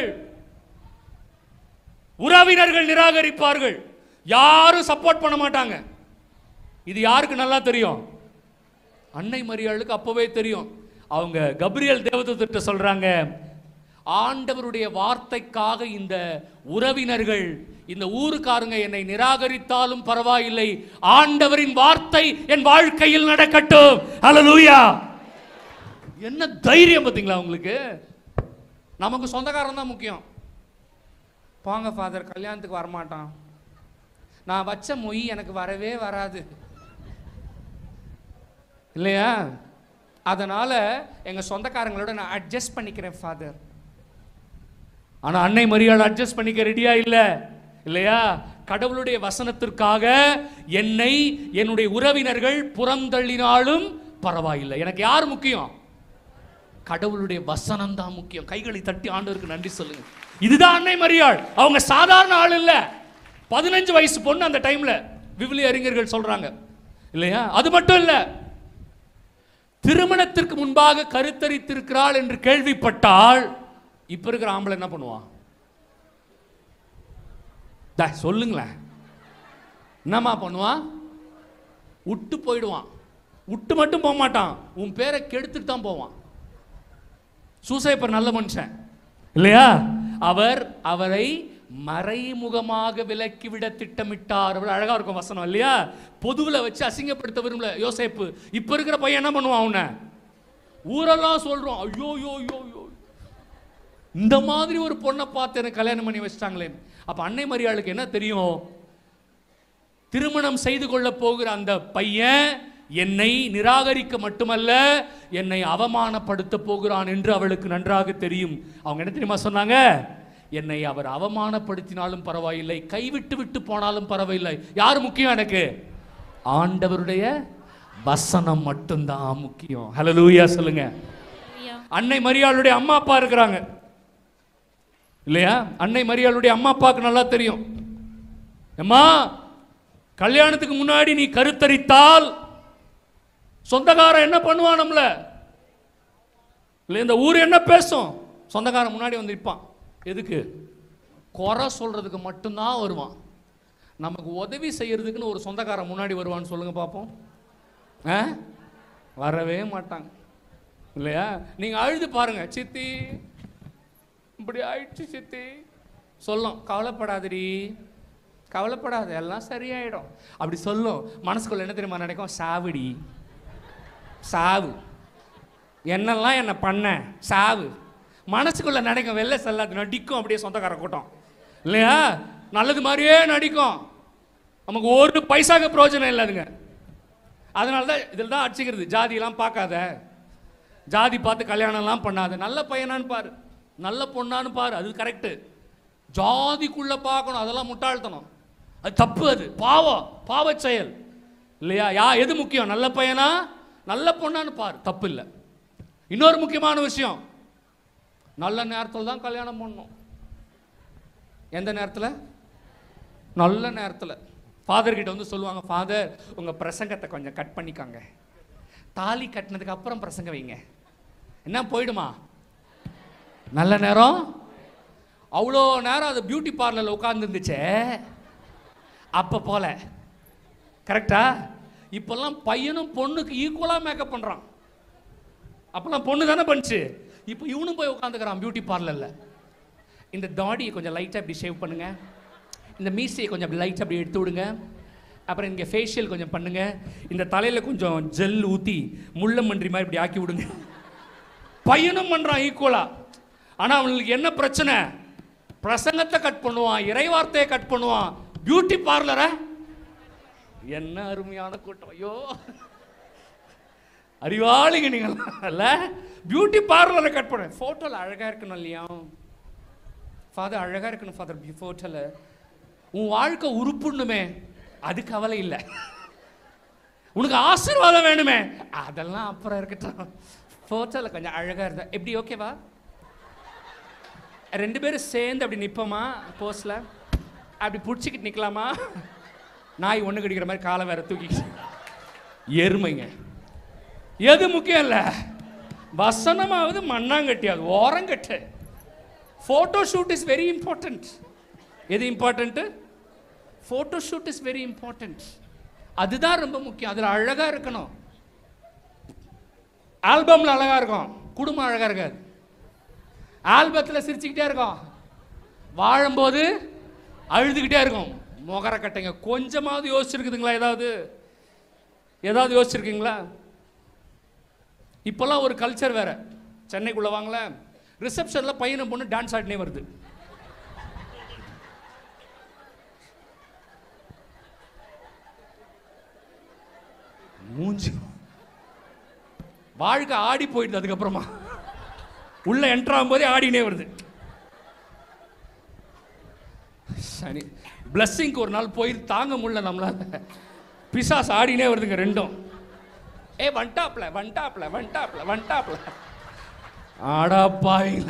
உறவினர்கள் நிராகரிப்பார்கள் யாரும் சப்போர்ட் பண்ண மாட்டாங்க இது யாருக்கு நல்லா தெரியும் அன்னை மரியாளுக்கு அப்பவே தெரியும் அவங்க கப்ரியல் தேவதூதர்கிட்ட சொல்றாங்க ஆண்டவருடைய வார்த்தைக்காக இந்த உறவினர்கள் இந்த ஊருக்காரங்க என்னை நிராகரித்தாலும் பரவாயில்லை ஆண்டவரின் வார்த்தை என் வாழ்க்கையில் நடக்கட்டும் ஹalleluya என்ன தைரியம் பார்த்தீங்களா உங்களுக்கு நமக்கு சொந்தக்காரன் தான் முக்கியம் போங்க ஃபாதர் கல்யாணத்துக்கு வரமாட்டான் நான் வச்ச மொய் எனக்கு வரவே வராது இல்லையா அதனால எங்க சொந்தக்காரங்களோட நான் அட்ஜஸ்ட் பண்ணிக்கிறேன் ஃபாதர் ஆனா அன்னை மரியாள் அட்ஜஸ்ட் பண்ணிக்க ரெடியா இல்ல இல்லையா கடவுளுடைய வசனத்திற்காக என்னை என்னுடைய உறவினர்கள் புறந்தள்ளினாலும் பரவாயில்லை எனக்கு யார் முக்கியம் கடவுளுடைய வசனம் தான் முக்கியம் கைகளை தட்டி ஆண்டவருக்கு நன்றி சொல்லுங்க இதுதான் அன்னை மரியாள் அவங்க சாதாரண ஆள் இல்ல பதினஞ்சு வயசு பொண்ணு அந்த டைம்ல விவிலி அறிஞர்கள் சொல்றாங்க இல்லையா அது மட்டும் இல்ல திருமணத்திற்கு முன்பாக கருத்தரித்திருக்கிறாள் என்று கேள்விப்பட்டால் இப்ப இருக்கிற ஆம்பளை என்ன பண்ணுவான் டா, சொல்லுங்களேன் என்னம்மா பண்ணுவான் விட்டு போயிடுவான் விட்டு மட்டும் போக மாட்டான் உன் பேரை கெடுத்துட்டு தான் போவான் சூசைப்பர் நல்ல மனுஷன் இல்லையா அவர் அவரை மறைமுகமாக விலக்கிவிட திட்டமிட்டார் அவ்வளவு அழகா இருக்கும் வசனம் இல்லையா பொதுவில் வச்சு அசிங்கப்படுத்த விரும்பல யோசேப்பு இப்ப இருக்கிற பையன் என்ன பண்ணுவான் அவனை ஊரெல்லாம் சொல்றோம் ஐயோ யோ யோ யோ இந்த மாதிரி ஒரு பொண்ணை பார்த்து எனக்கு கல்யாணம் பண்ணி வச்சிட்டாங்களே அப்ப அன்னை மரியாளுக்கு என்ன தெரியும் திருமணம் செய்து கொள்ள போகிற அந்த பையன் என்னை நிராகரிக்க மட்டுமல்ல என்னை அவமானப்படுத்த போகிறான் என்று அவளுக்கு நன்றாக தெரியும் அவங்க என்ன தெரியுமா சொன்னாங்க என்னை அவர் அவமானப்படுத்தினாலும் பரவாயில்லை கைவிட்டு விட்டு போனாலும் பரவாயில்லை யார் முக்கியம் எனக்கு ஆண்டவருடைய வசனம் மட்டும்தான் முக்கியம் ஹalleluya சொல்லுங்க அன்னை மரியாளுடைய அம்மா அப்பா இருக்கிறாங்க இல்லையா அன்னை மரியாளுடைய அம்மா அப்பாவுக்கு நல்லா தெரியும் அம்மா கல்யாணத்துக்கு முன்னாடி நீ கருத்தரித்தால் சொந்தக்காரன் என்ன பண்ணுவான் நம்மள இல்லை இந்த ஊர் என்ன பேசும் சொந்தக்காரன் முன்னாடி வந்து நிற்பான் எதுக்கு குறை சொல்றதுக்கு மட்டும்தான் வருவான் நமக்கு உதவி செய்யறதுக்குன்னு ஒரு சொந்தக்காரன் முன்னாடி வருவான்னு சொல்லுங்க பார்ப்போம் ஆ வரவே மாட்டாங்க இல்லையா நீங்க அழுது பாருங்க சித்தி இப்படி ஆயிடுச்சு சித்தி சொல்லும் கவலைப்படாதடி கவலைப்படாத எல்லாம் சரியாயிடும் அப்படி சொல்லும் மனசுக்குள்ள என்ன தெரியுமா நினைக்கும் சாவுடி சாவு என்னெல்லாம் என்ன பண்ண சாவு மனசுக்குள்ள நினைக்கும் வெளில செல்லாது நடிக்கும் அப்படியே சொந்தக்கார கூட்டம் இல்லையா நல்லது மாதிரியே நடிக்கும் நமக்கு ஒரு பைசாக்கு பிரயோஜனம் இல்லாதுங்க அதனால தான் இதில் தான் அடிச்சுக்கிறது ஜாதியெல்லாம் பார்க்காத ஜாதி பார்த்து கல்யாணம்லாம் பண்ணாத நல்ல பையனான்னு பாரு நல்ல பொண்ணான்னு பாரு அது கரெக்டு ஜாதிக்குள்ள பார்க்கணும் அதெல்லாம் முட்டாள்தனம் அது தப்பு அது பாவம் பாவச் செயல் இல்லையா யா எது முக்கியம் நல்ல பையனா நல்ல பொண்ணான்னு பாரு தப்பு இல்லை இன்னொரு முக்கியமான விஷயம் நல்ல நேரத்தில் தான் கல்யாணம் பண்ணணும் எந்த நேரத்தில் நல்ல நேரத்தில் ஃபாதர் கிட்ட வந்து சொல்லுவாங்க ஃபாதர் உங்கள் பிரசங்கத்தை கொஞ்சம் கட் பண்ணிக்கோங்க தாலி கட்டினதுக்கு அப்புறம் பிரசங்க வைங்க என்ன போயிடுமா நல்ல நேரம் அவ்வளோ நேரம் அது பியூட்டி பார்லரில் உட்காந்துருந்துச்சே அப்போ போல கரெக்டா இப்போல்லாம் பையனும் பொண்ணுக்கு ஈக்குவலாக மேக்கப் பண்ணுறான் அப்போல்லாம் பொண்ணு தானே பண்ணுச்சு இப்போ இவனும் போய் உட்காந்துக்கிறான் பியூட்டி பார்லரில் இந்த தாடியை கொஞ்சம் லைட்டாக இப்படி ஷேவ் பண்ணுங்க இந்த மீசையை கொஞ்சம் அப்படி லைட்டாக அப்படி எடுத்து விடுங்க அப்புறம் இங்கே ஃபேஷியல் கொஞ்சம் பண்ணுங்க இந்த தலையில் கொஞ்சம் ஜெல் ஊற்றி முள்ள மன்றி மாதிரி இப்படி ஆக்கி விடுங்க பையனும் பண்ணுறான் ஈக்குவலாக ஆனால் அவனுக்கு என்ன பிரச்சனை பிரசங்கத்தை கட் பண்ணுவான் இறைவார்த்தையை கட் பண்ணுவான் பியூட்டி பார்லரை என்ன அருமையான கூட்டம் ஐயோ அறிவாளிங்க நீங்கள் இல்ல பியூட்டி பார்லரை கட் பண்ண ஃபோட்டோவில் அழகாக இருக்கணும் இல்லையா ஃபாதர் அழகாக இருக்கணும் ஃபாதர் ஃபோட்டோவில் உன் வாழ்க்கை உருப்புண்ணுமே அது கவலை இல்லை உனக்கு ஆசீர்வாதம் வேணுமே அதெல்லாம் அப்புறம் இருக்கட்டும் ஃபோட்டோவில் கொஞ்சம் அழகாக இருந்தா எப்படி ஓகேவா ரெண்டு பேரும் சேர்ந்து அப்படி நிற்போமா போஸ்டில் அப்படி பிடிச்சிக்கிட்டு நிற்கலாமா நாய் ஒன்று கடிக்கிற மாதிரி காலை வேற தூக்கிக்கிட்டு எருமைங்க எது முக்கியம் இல்லை வசனமாவது மண்ணாங்கட்டியாவது ஓரங்கட்டு photo shoot is very important எது important photo shoot is very important அதுதான் ரொம்ப முக்கியம் அதில் அழகாக இருக்கணும் ஆல்பமில் அழகாக இருக்கும் குடும்பம் அழகாக இருக்காது ஆல்பத்தில் சிரிச்சுக்கிட்டே இருக்கும் வாழும்போது அழுதுகிட்டே இருக்கும் முகர கட்டைங்க கொஞ்சமாவது யோசிச்சிருக்குதுங்களா ஏதாவது ஏதாவது யோசிச்சிருக்கீங்களா இப்போல்லாம் ஒரு கல்ச்சர் வேற சென்னைக்குள்ள வாங்கல ரிசப்ஷனில் பையனை பொண்ணு டான்ஸ் ஆடினே வருது மூஞ்சி வாழ்க்கை ஆடி போயிடுது அதுக்கப்புறமா உள்ள என்ட்ரு ஆகும்போதே ஆடினே வருது சனி பிளஸ்ஸிங்க்கு ஒரு நாள் போய் தாங்க முடியல நம்மளால பிசாஸ் ஆடினே வருதுங்க ரெண்டும் ஏ வண்டாப்ல வண்டாப்ல வண்டாப்ல வண்டாப்ல ஆடா பாயிங்களா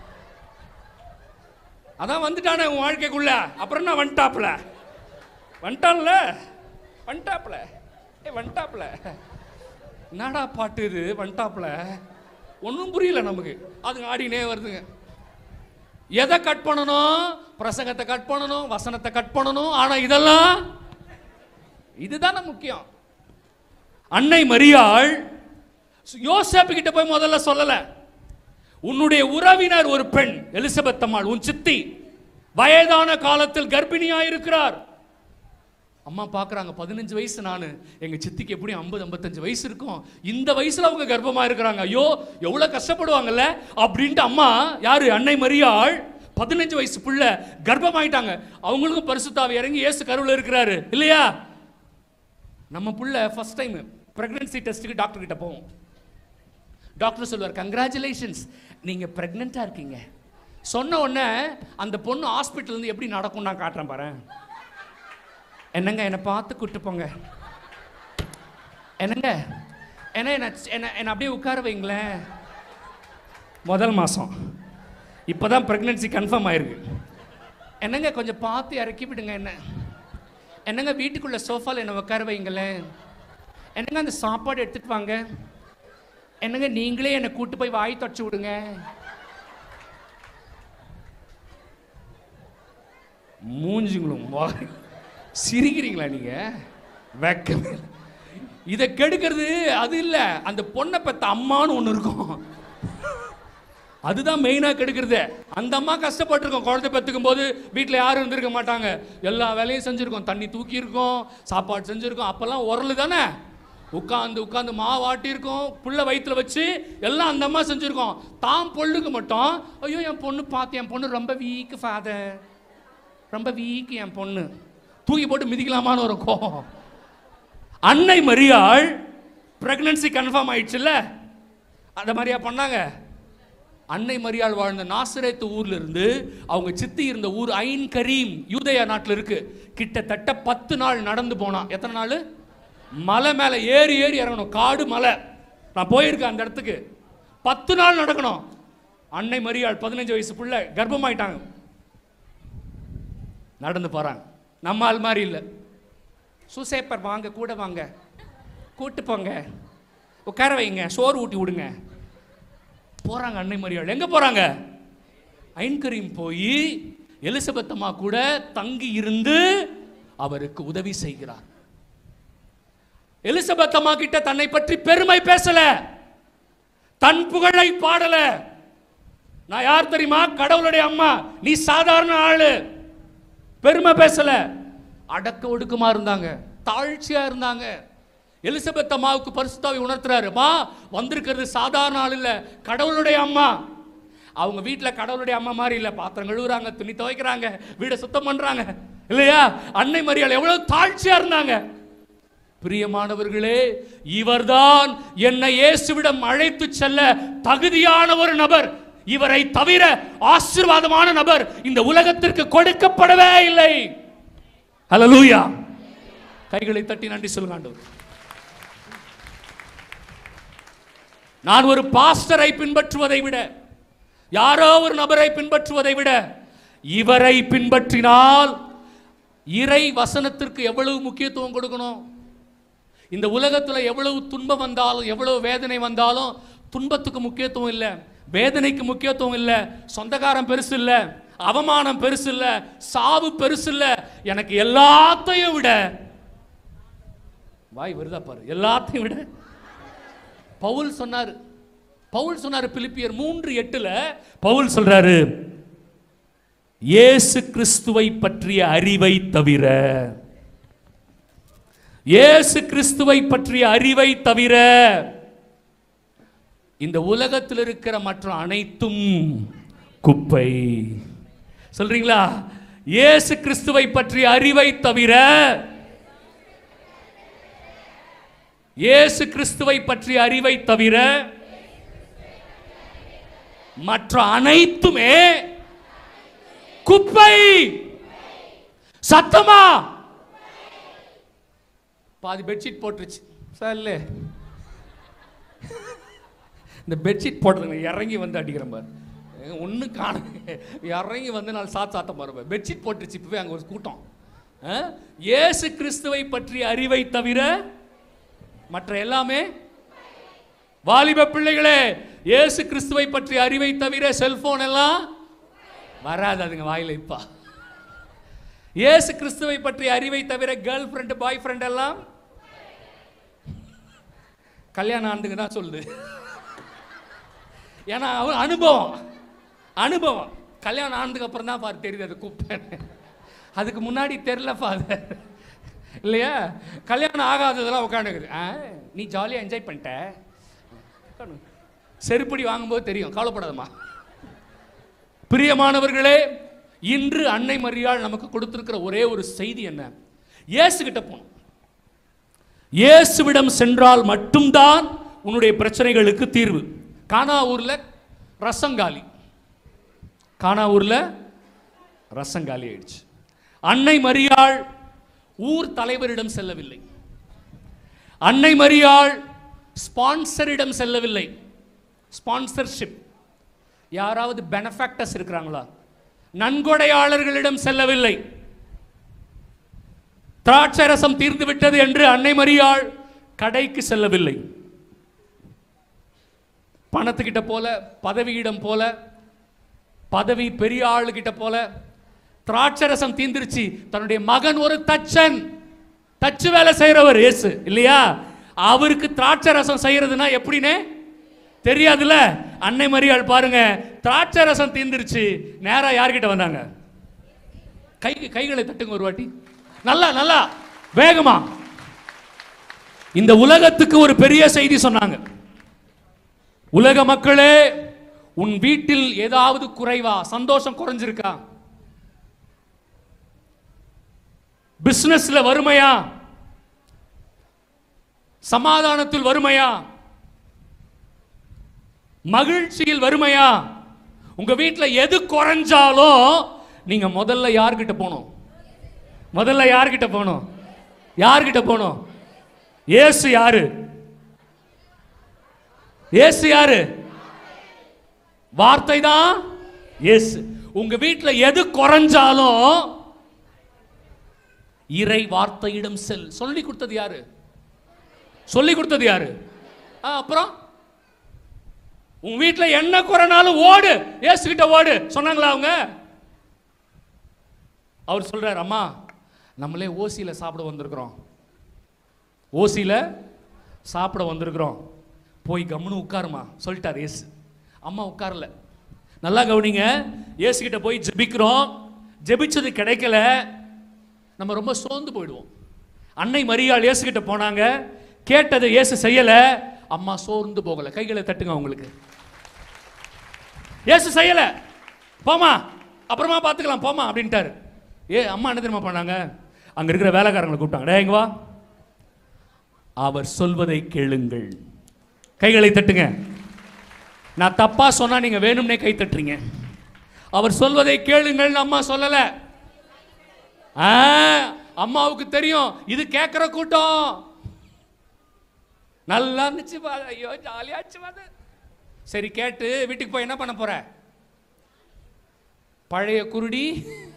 அதான் வந்துட்டானே உன் வாழ்க்கைக்குள்ள அப்புறம் என்ன வண்டாப்ல வந்துட்டான்ல வண்டாப்ல ஏ வண்டாப்ல என்னடா பாட்டு இது வண்டாப்ல ஒன்றும் புரியல நமக்கு அது ஆடினே வருதுங்க எதை கட் பண்ணணும் பிரசங்கத்தை கட் பண்ணணும் வசனத்தை கட் பண்ணணும் ஆனா இதெல்லாம் இதுதானே முக்கியம் அன்னை மரியாள் யோசேப்பு கிட்ட போய் முதல்ல சொல்லல உன்னுடைய உறவினர் ஒரு பெண் எலிசபெத் அம்மாள் உன் சித்தி வயதான காலத்தில் கர்ப்பிணியாயிருக்கிறார் அம்மா பார்க்குறாங்க பதினஞ்சு வயசு நான் எங்கள் சித்திக்கு எப்படி ஐம்பது ஐம்பத்தஞ்சு வயசு இருக்கும் இந்த வயசில் அவங்க கர்ப்பமாக இருக்கிறாங்க ஐயோ எவ்வளோ கஷ்டப்படுவாங்கல்ல அப்படின்ட்டு அம்மா யாரு அன்னை மரியாள் பதினஞ்சு வயசு புள்ள கர்ப்பமாயிட்டாங்க அவங்களுக்கும் பரிசுத்தாவை இறங்கி இயேசு கருவில் இருக்கிறாரு இல்லையா நம்ம புள்ள ஃபர்ஸ்ட் டைம் ப்ரெக்னன்சி டெஸ்ட்டுக்கு டாக்டர் கிட்ட போவோம் டாக்டர் சொல்லுவார் கங்க்ராச்சுலேஷன்ஸ் நீங்கள் ப்ரெக்னெண்ட்டாக இருக்கீங்க சொன்ன உடனே அந்த பொண்ணு ஹாஸ்பிட்டல் இருந்து எப்படி நடக்கும் நான் காட்டுறேன் பாரு என்னங்க என்னை பார்த்து கூட்டு போங்க என்னங்க என்ன என்ன என்ன என்னை அப்படியே உட்கார வைங்களேன் முதல் மாதம் இப்போ தான் ப்ரெக்னென்சி கன்ஃபார்ம் ஆயிருக்கு என்னங்க கொஞ்சம் பார்த்து இறக்கி விடுங்க என்ன என்னங்க வீட்டுக்குள்ள சோஃபாவில் என்னை உட்கார வைங்களேன் என்னங்க அந்த சாப்பாடு எடுத்துட்டு வாங்க என்னங்க நீங்களே என்னை கூட்டு போய் வாய் தொடச்சு விடுங்க மூஞ்சுங்களும் வாய் சிரிக்கிறீங்களா நீங்க வெக்கமே இல்ல. இதை கெடுக்கிறது அது இல்ல அந்த பொண்ணை பெத்த அம்மான்னு ஒன்று இருக்கும் அதுதான் மெயினாக கெடுக்கிறது அந்த அம்மா கஷ்டப்பட்டிருக்கோம் குழந்தை பெற்றுக்கும் போது வீட்டில் யாரும் இருந்திருக்க மாட்டாங்க எல்லா வேலையும் செஞ்சுருக்கோம் தண்ணி தூக்கியிருக்கோம் சாப்பாடு செஞ்சுருக்கோம் அப்போல்லாம் உரல் தானே உட்காந்து உட்காந்து மாவாட்டி இருக்கும் புள்ள வயித்துல வச்சு எல்லாம் அந்த அம்மா செஞ்சிருக்கோம் தான் பொண்ணுக்கு மட்டும் ஐயோ என் பொண்ணு பார்த்து என் பொண்ணு ரொம்ப வீக் ஃபாதர் ரொம்ப வீக் என் பொண்ணு தூக்கி போட்டு மிதிக்கலாமான்னு ஒரு கோவம் அன்னை மரியாள் பிரெக்னன்சி கன்ஃபார்ம் ஆயிடுச்சுல்ல அந்த மாதிரியா பண்ணாங்க அன்னை மரியாள் வாழ்ந்த நாசரேத்து ஊர்ல இருந்து அவங்க சித்தி இருந்த ஊர் ஐன் கரீம் யூதயா நாட்டில் இருக்கு கிட்டத்தட்ட பத்து நாள் நடந்து போனா எத்தனை நாள் மலை மேலே ஏறி ஏறி இறங்கணும் காடு மலை நான் போயிருக்கேன் அந்த இடத்துக்கு பத்து நாள் நடக்கணும் அன்னை மரியாள் பதினஞ்சு வயசு பிள்ளை கர்ப்பமாயிட்டாங்க நடந்து போறாங்க நம்ம ஆள் மாதிரி இல்லை சுசேப்பர் வாங்க கூட வாங்க கூட்டு போங்க உட்கார வைங்க சோறு ஊட்டி விடுங்க போறாங்க அன்னை மரியாள் எங்க போறாங்க ஐன்கரீம் போய் எலிசபெத் அம்மா கூட தங்கி இருந்து அவருக்கு உதவி செய்கிறார் எலிசபெத் அம்மா கிட்ட தன்னை பற்றி பெருமை பேசல தன் புகழை பாடல நான் யார் தெரியுமா கடவுளுடைய அம்மா நீ சாதாரண ஆளு பெருமை பேசல அடக்க ஒடுக்கமா இருந்தாங்க தாழ்ச்சியா இருந்தாங்க எலிசபெத் அம்மாவுக்கு பரிசுத்தாவை உணர்த்துறாரு மா வந்திருக்கிறது சாதாரண ஆள் இல்ல கடவுளுடைய அம்மா அவங்க வீட்டில் கடவுளுடைய அம்மா மாதிரி இல்லை பாத்திரம் கழுவுறாங்க துணி துவைக்கிறாங்க வீடை சுத்தம் பண்றாங்க இல்லையா அன்னை மரியாள் எவ்வளவு தாழ்ச்சியா இருந்தாங்க பிரியமானவர்களே இவர்தான் என்னை இயேசுவிடம் அழைத்து செல்ல தகுதியான ஒரு நபர் இவரை தவிர ஆசீர்வாதமான நபர் இந்த உலகத்திற்கு கொடுக்கப்படவே இல்லை ஹalleluya கைகளை தட்டி நன்றி சொல்லுங்க ஆண்டவர் நான் ஒரு பாஸ்டரை பின்பற்றுவதை விட யாரோ ஒரு நபரை பின்பற்றுவதை விட இவரை பின்பற்றினால் இறை வசனத்திற்கு எவ்வளவு முக்கியத்துவம் கொடுக்கணும் இந்த உலகத்துல எவ்வளவு துன்பம் வந்தாலும் எவ்வளவு வேதனை வந்தாலும் துன்பத்துக்கு முக்கியத்துவம் இல்லை வேதனைக்கு முக்கியத்துவம் இல்லை சொந்தக்காரன் பெருசு இல்லை அவமானம் பெருசு இல்லை சாவு பெருசு இல்லை எனக்கு எல்லாத்தையும் விட வாய் வருதா பாரு எல்லாத்தையும் விட பவுல் சொன்னார் பவுல் சொன்னார் பிலிப்பியர் மூன்று எட்டுல பவுல் சொல்றாரு இயேசு கிறிஸ்துவை பற்றிய அறிவை தவிர இயேசு கிறிஸ்துவை பற்றிய அறிவை தவிர இந்த உலகத்தில் இருக்கிற மற்ற அனைத்தும் குப்பை சொல்றீங்களா இயேசு கிறிஸ்துவை பற்றிய அறிவை தவிர இயேசு கிறிஸ்துவை பற்றிய அறிவை தவிர மற்ற அனைத்துமே குப்பை சத்தமா பாதி பெட்ஷீட் போட்டுருச்சு சார் இல்லை இந்த பெட்ஷீட் போடுறதுங்க இறங்கி வந்து அடிக்கிறேன் பாரு ஒன்றும் காண இறங்கி வந்து நான் சாத் சாத்த பாருப்பேன் பெட்ஷீட் போட்டுருச்சு இப்போவே அங்கே ஒரு கூட்டம் ஆ? இயேசு கிறிஸ்துவை பற்றிய அறிவை தவிர மற்ற எல்லாமே வாலிப பிள்ளைகளே இயேசு கிறிஸ்துவை பற்றிய அறிவை தவிர செல்போன் எல்லாம் வராது அதுங்க வாயில இப்பா இயேசு கிறிஸ்துவை பற்றிய அறிவை தவிர கேர்ள் ஃப்ரெண்டு பாய் ஃப்ரெண்ட் எல்லாம் கல்யாணம் ஆண்டுக்கு தான் சொல்லுது ஏன்னா அவன் அனுபவம் அனுபவம் கல்யாணம் ஆனதுக்கு அப்புறம் தான் பாரு தெரியுது அது கூப்பிட்டேன்னு அதுக்கு முன்னாடி தெரில ஃபாதர் இல்லையா கல்யாணம் ஆகாததெல்லாம் உட்காந்துக்குது ஆ நீ ஜாலியாக என்ஜாய் பண்ணிட்ட உட்காந்து. செருப்படி வாங்கும்போது தெரியும் கவலைப்படாதம்மா பிரியமானவர்களே இன்று அன்னை மரியாள் நமக்கு கொடுத்திருக்கிற ஒரே ஒரு செய்தி என்ன இயேசு கிட்ட போகணும் இயேசுவிடம் சென்றால் மட்டும்தான் உன்னுடைய பிரச்சனைகளுக்கு தீர்வு கானா ஊர்ல ரசங்காலி கானா ஊர்ல ரசங்காலி ஆயிடுச்சு அன்னை மரியாள் ஊர் தலைவரிடம் செல்லவில்லை அன்னை மரியாள் ஸ்பான்சரிடம் செல்லவில்லை ஸ்பான்சர்ஷிப் யாராவது பெனஃபேக்டர்ஸ் இருக்கிறாங்களா நன்கொடையாளர்களிடம் செல்லவில்லை திராட்சை ரசம் தீர்ந்து விட்டது என்று அன்னை மரியாள் கடைக்கு செல்லவில்லை பணத்துக்கிட்ட போல பதவியிடம் போல பதவி பெரிய ஆளுகிட்ட போல திராட்சை ரசம் தீந்துருச்சு தன்னுடைய மகன் ஒரு தச்சன் தச்சு வேலை செய்யறவர் இயேசு இல்லையா அவருக்கு திராட்சை ரசம் செய்யறதுன்னா எப்படின்னு தெரியாதுல்ல அன்னை மரியாள் பாருங்க திராட்சை ரசம் தீந்துருச்சு நேரா யார்கிட்ட வந்தாங்க கை கைகளை தட்டுங்க ஒரு வாட்டி நல்லா நல்லா வேகமா இந்த உலகத்துக்கு ஒரு பெரிய செய்தி சொன்னாங்க உலக மக்களே உன் வீட்டில் ஏதாவது குறைவா சந்தோஷம் குறைஞ்சிருக்கா பிசினஸ்ல வறுமையா சமாதானத்தில் வறுமையா மகிழ்ச்சியில் வறுமையா உங்க வீட்ல எது குறைஞ்சாலும் நீங்க முதல்ல யார்கிட்ட போகணும் முதல்ல யார்கிட்ட போகணும் யார்கிட்ட போகணும் இயேசு யாரு இயேசு யாரு வார்த்தை தான் இயேசு உங்க வீட்ல எது குறைஞ்சாலும் இறை வார்த்தையிடம் செல் சொல்லி கொடுத்தது யாரு சொல்லி கொடுத்தது யாரு ஆ, அப்புறம் உன் வீட்ல என்ன குறைனாலும் ஓடு இயேசு கிட்ட ஓடு சொன்னாங்களா அவங்க அவர் சொல்றாரு அம்மா நம்மளே ஓசியில சாப்பிட வந்திருக்கிறோம் ஓசியில சாப்பிட வந்திருக்கிறோம் போய் கம்முன்னு உட்காருமா சொல்லிட்டார் இயேசு அம்மா உட்காரல நல்லா கவனிங்க இயேசு கிட்ட போய் ஜெபிக்கிறோம் ஜெபிச்சது கிடைக்கல நம்ம ரொம்ப சோர்ந்து போயிடுவோம் அன்னை மரியாள் இயேசு கிட்ட போனாங்க கேட்டதை இயேசு செய்யல அம்மா சோர்ந்து போகல கைகளை தட்டுங்க அவங்களுக்கு இயேசு செய்யல போமா அப்புறமா பார்த்துக்கலாம் போமா அப்படின்ட்டாரு ஏ அம்மா என்ன தெரியுமா பண்ணாங்க அங்க இருக்கிற வேலைக்காரங்களை கூப்பிட்டாங்க டேய் இங்க வா அவர் சொல்வதை கேளுங்கள் கைகளை தட்டுங்க நான் தப்பா சொன்னா நீங்க வேணும்னே கை தட்டுறீங்க அவர் சொல்வதை கேளுங்கள் அம்மா சொல்லல ஆ, அம்மாவுக்கு தெரியும் இது கேட்கிற கூட்டம் நல்லா இருந்துச்சு பா ஐயோ ஜாலியாச்சு பாது சரி கேட்டு வீட்டுக்கு போய் என்ன பண்ண போற பழைய குருடி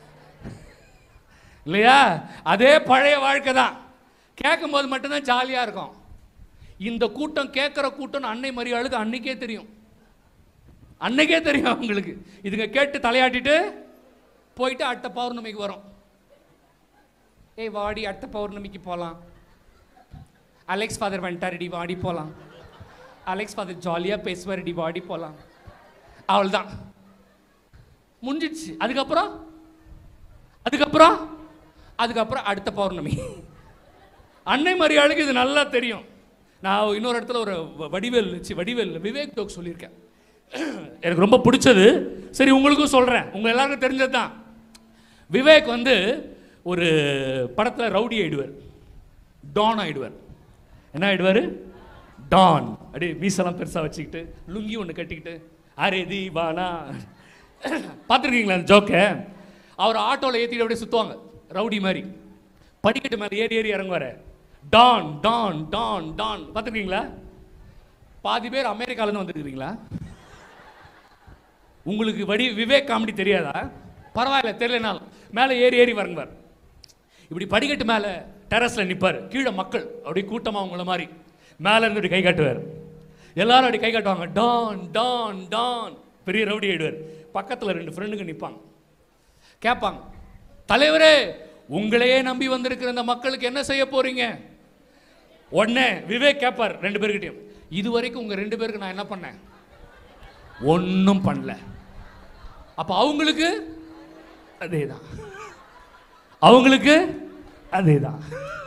இல்லையா அதே பழைய வாழ்க்கை தான் கேட்கும்போது மட்டும்தான் ஜாலியாக இருக்கும் இந்த கூட்டம் கேட்குற கூட்டம் அன்னை மரியாளுக்கு அன்னைக்கே தெரியும் அன்னைக்கே தெரியும் அவங்களுக்கு இதுங்க கேட்டு தலையாட்டிட்டு போயிட்டு அடுத்த பௌர்ணமிக்கு வரும் ஏய் வாடி அடுத்த பௌர்ணமிக்கு போகலாம் அலெக்ஸ் ஃபாதர் வந்துட்டாருடி வாடி போகலாம் அலெக்ஸ் ஃபாதர் ஜாலியாக பேசுவாருடி வாடி போகலாம் அவள்தான் முடிஞ்சிடுச்சு அதுக்கப்புறம் அதுக்கப்புறம் அதுக்கப்புறம் அடுத்த பௌர்ணமி அன்னை மரியாளுக்கு இது நல்லா தெரியும் நான் இன்னொரு இடத்துல ஒரு வ- வடிவேல் சி வடிவேல் விவேக் டோக் சொல்லியிருக்கேன் எனக்கு ரொம்ப பிடிச்சது சரி உங்களுக்கும் சொல்கிறேன் உங்கள் எல்லாருக்கும் தெரிஞ்சது தான் விவேக் வந்து ஒரு படத்தில் ரவுடி ஆயிடுவார் டான் ஆயிடுவார் என்ன ஆயிடுவார் டான் அப்படியே மீசெல்லாம் பெருசாக வச்சுக்கிட்டு லுங்கி ஒன்று கட்டிக்கிட்டு அரே தீபானா பார்த்துருக்கீங்களா அந்த ஜோக்கை அவர் ஆட்டோவில் ஏற்றிட்டு அப்படியே சுற்றுவாங்க ரவுடி மாதிரி படிக்கட்டு மேலே ஏறி ஏறி இறங்குவார் டான் டான் டான் டான் பார்த்துருக்கீங்களா பாதி பேர் அமெரிக்காலேருந்து வந்துருக்கிறீங்களா உங்களுக்கு வடி விவேக் காமெடி தெரியாதா பரவாயில்ல தெரியலனாலும் மேலே ஏறி ஏறி வரங்குவார் இப்படி படிக்கட்டு மேலே டெரஸில் நிற்பார் கீழே மக்கள் அப்படி கூட்டமாக உங்கள மாதிரி மேலே இருந்து இப்படி கை காட்டுவார் எல்லாரும் அப்படி கை காட்டுவாங்க டான் டான் டான் பெரிய ரவுடி ஆயிடுவார் பக்கத்தில் ரெண்டு ஃப்ரெண்டுங்க நிற்பாங்க கேட்பாங்க தலைவரே உங்களையே நம்பி வந்திருக்கிற இந்த மக்களுக்கு என்ன செய்ய போறீங்க உடனே விவேக் கேட்பார் ரெண்டு பேர்கிட்டயும் இது வரைக்கும் உங்க ரெண்டு பேருக்கு நான் என்ன பண்ணேன் ஒன்றும் பண்ணல அப்ப அவங்களுக்கு அதேதான் அவங்களுக்கு அதேதான்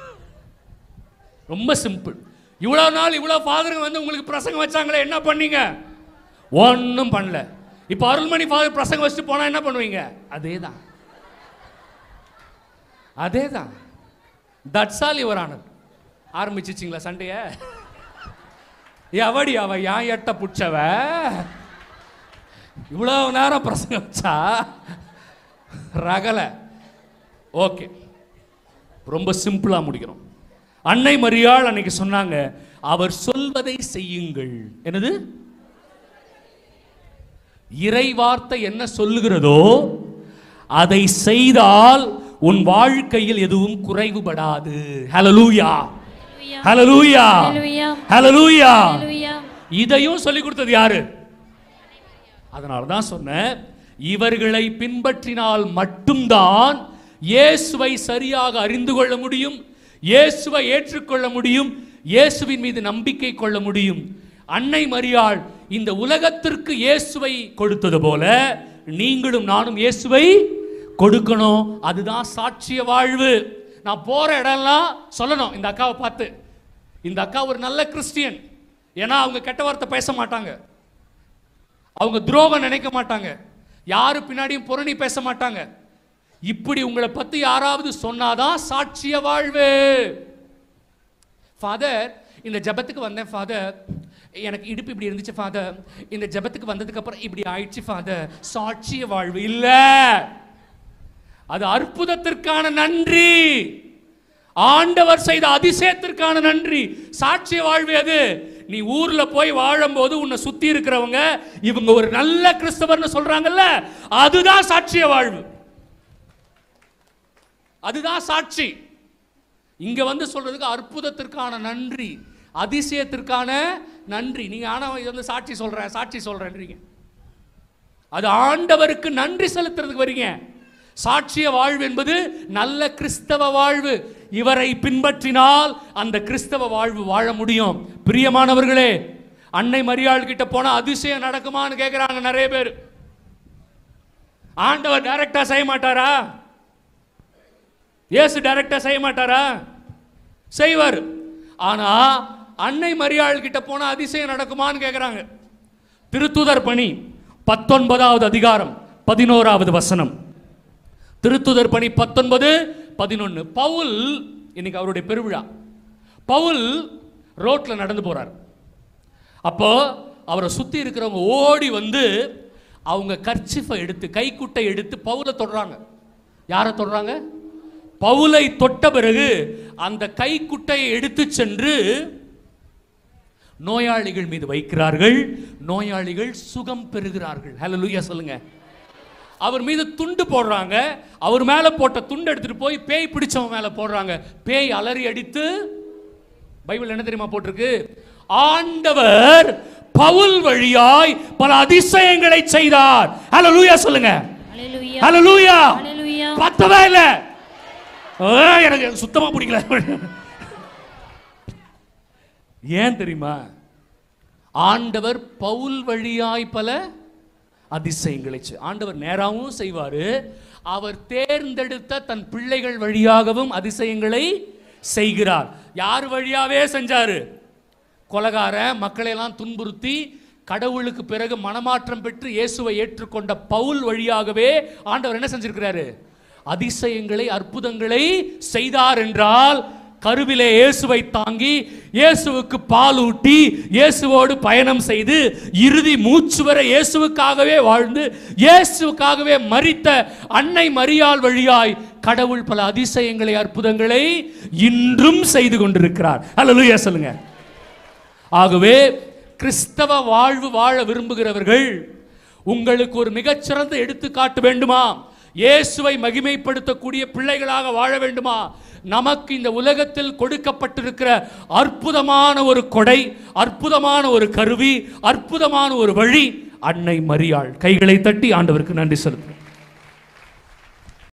ரொம்ப சிம்பிள் இவ்வளவு நாள் இவ்வளவு ஃபாதருங்க வந்து உங்களுக்கு பிரசங்கம் வச்சாங்களே என்ன பண்ணீங்க ஒன்றும் பண்ணல இப்போ அருள்மணி ஃபாதர் பிரசங்கம் வச்சுட்டு போனா என்ன பண்ணுவீங்க அதேதான் அதேதான் தட்ஸ் ஆல் யுவர் ஆனர் ஆரம்பிச்சிச்சிங்களா சண்டைய எவடி அவ ஏன் எட்ட புடிச்சவ இவ்வளவு நேரம் பிரசங்கம் வச்சா ரகலை ஓகே ரொம்ப சிம்பிளா முடிக்கிறோம் அன்னை மரியாள் அன்னைக்கு சொன்னாங்க அவர் சொல்வதை செய்யுங்கள் என்னது இறை வார்த்தை என்ன சொல்லுகிறதோ அதை செய்தால் உன் வாழ்க்கையில் எதுவும் குறைவுபடாது ஹalleluya ஹalleluya Hallelujah. ஹalleluya Hallelujah. இதையும் சொல்லி கொடுத்தது யாரு அதனால தான் சொன்னேன் இவர்களை பின்பற்றினால் மட்டும்தான் இயேசுவை சரியாக அறிந்து கொள்ள முடியும் இயேசுவை ஏற்றுக்கொள்ள முடியும் இயேசுவின் மீது நம்பிக்கை கொள்ள முடியும் அன்னை மரியாள் இந்த உலகத்திற்கு இயேசுவை கொடுத்தது போல நீங்களும் நானும் இயேசுவை கொடுக்கணும் அதுதான் சாட்சிய வாழ்வு நான் போற இடம்லாம் சொல்லணும் இந்த அக்காவை பார்த்து இந்த அக்கா ஒரு நல்ல கிறிஸ்டியன் ஏன்னா அவங்க கெட்ட வார்த்தை பேச மாட்டாங்க அவங்க துரோகம் நினைக்க மாட்டாங்க யாரு பின்னாடியும் புரணி பேச மாட்டாங்க இப்படி உங்களை பத்தி யாராவது சொன்னாதான் சாட்சிய வாழ்வு ஃபாதர் இந்த ஜெபத்துக்கு வந்தேன் ஃபாதர் எனக்கு இடுப்பு இப்படி இருந்துச்சு ஃபாதர் இந்த ஜெபத்துக்கு வந்ததுக்கு அப்புறம் இப்படி ஆயிடுச்சு ஃபாதர் சாட்சிய வாழ்வு இல்ல அது அற்புதத்திற்கான நன்றி ஆண்டவர் செய்த அதிசயத்திற்கான நன்றி சாட்சிய வாழ்வு அது நீ ஊர்ல போய் வாழும்போது உன்னை சுத்தி இருக்கிறவங்க இவங்க ஒரு நல்ல கிறிஸ்தவர்னு சொல்றாங்கல்ல அதுதான் சாட்சிய வாழ்வு அதுதான் சாட்சி இங்க வந்து சொல்றதுக்கு அற்புதத்திற்கான நன்றி அதிசயத்திற்கான நன்றி நீங்க ஆனா இது வந்து சாட்சி சொல்றேன் சாட்சி சொல்றேன்றீங்க அது ஆண்டவருக்கு நன்றி செலுத்துறதுக்கு வரீங்க சாட்சிய வாழ்வு என்பது நல்ல கிறிஸ்தவ வாழ்வு இவரை பின்பற்றினால் அந்த கிறிஸ்தவ வாழ்வு வாழ முடியும் பிரியமானவர்களே அன்னை மரியாள் கிட்ட போனா அதிசயம் நடக்குமான்னு கேட்குறாங்க நிறைய பேர் ஆண்டவர் டைரக்டா செய்ய மாட்டாரா இயேசு டைரக்டா செய்ய மாட்டாரா செய்வார் ஆனா அன்னை மரியாள் கிட்ட போனா அதிசயம் நடக்குமான்னு கேட்குறாங்க திருத்துதர் பணி பத்தொன்பதாவது அதிகாரம் பதினோராவது வசனம் திருத்துதர் பணி பத்தொன்பது பதினொன்று பவுல் இன்னைக்கு அவருடைய பெருவிழா பவுல் ரோட்ல நடந்து போறார் அப்போ அவரை சுத்தி இருக்கிறவங்க ஓடி வந்து அவங்க கர்ச்சிஃபை எடுத்து கைக்குட்டை எடுத்து பவுலை தொடுறாங்க யாரை தொடுறாங்க பவுலை தொட்ட பிறகு அந்த கைக்குட்டையை எடுத்து சென்று நோயாளிகள் மீது வைக்கிறார்கள் நோயாளிகள் சுகம் பெறுகிறார்கள் ஹalleluya சொல்லுங்க அவர் மீது துண்டு போடுறாங்க அவர் மேல போட்ட துண்டு எடுத்துட்டு போய் பேய் பிடிச்சவன் மேல போடுறாங்க பேய் அலறி அடித்து பைபிள் என்ன தெரியுமா போட்டிருக்கு ஆண்டவர் பவுல் வழியாய் பல அதிசயங்களை செய்தார் ஹalleluya சொல்லுங்க ஹalleluya ஹalleluya ஹalleluya பத்தவே இல்ல ஆ, எனக்கு சுத்தமா பிடிக்கல ஏன் தெரியுமா ஆண்டவர் பவுல் வழியாய் பல அதிசயங்களை செய்- ஆண்டவர் நேராகவும் செய்வாரு அவர் தேர்ந்தெடுத்த தன் பிள்ளைகள் வழியாகவும் அதிசயங்களை செய்கிறார் யார் வழியாவே செஞ்சாரு கொலகார மக்களையெல்லாம் துன்புறுத்தி கடவுளுக்கு பிறகு மனமாற்றம் பெற்று இயேசுவை ஏற்றுக்கொண்ட பவுல் வழியாகவே ஆண்டவர் என்ன செஞ்சிருக்கிறாரு அதிசயங்களை அற்புதங்களை செய்தார் என்றால் கருவிலே இயேசுவை தாங்கி இயேசுவுக்கு பால் ஊட்டி இயேசுவோடு பயணம் செய்து இறுதி மூச்சு வரை இயேசுவுக்காகவே வாழ்ந்து இயேசுவுக்காகவே மரித்த அன்னை மரியாள் வழியாய் கடவுள் பல அதிசயங்களை அற்புதங்களை இன்றும் செய்து கொண்டிருக்கிறார் அல்லேலூயா சொல்லுங்க ஆகவே கிறிஸ்தவ வாழ்வு வாழ விரும்புகிறவர்கள் உங்களுக்கு ஒரு மிகச்சிறந்த எடுத்துக்காட்டு வேண்டுமா இயேசுவை மகிமைப்படுத்தக்கூடிய பிள்ளைகளாக வாழ வேண்டுமா நமக்கு இந்த உலகத்தில் கொடுக்கப்பட்டிருக்கிற அற்புதமான ஒரு கொடை அற்புதமான ஒரு கருவி அற்புதமான ஒரு வழி அன்னை மரியாள் கைகளை தட்டி ஆண்டவருக்கு நன்றி செலுத்துகிறோம்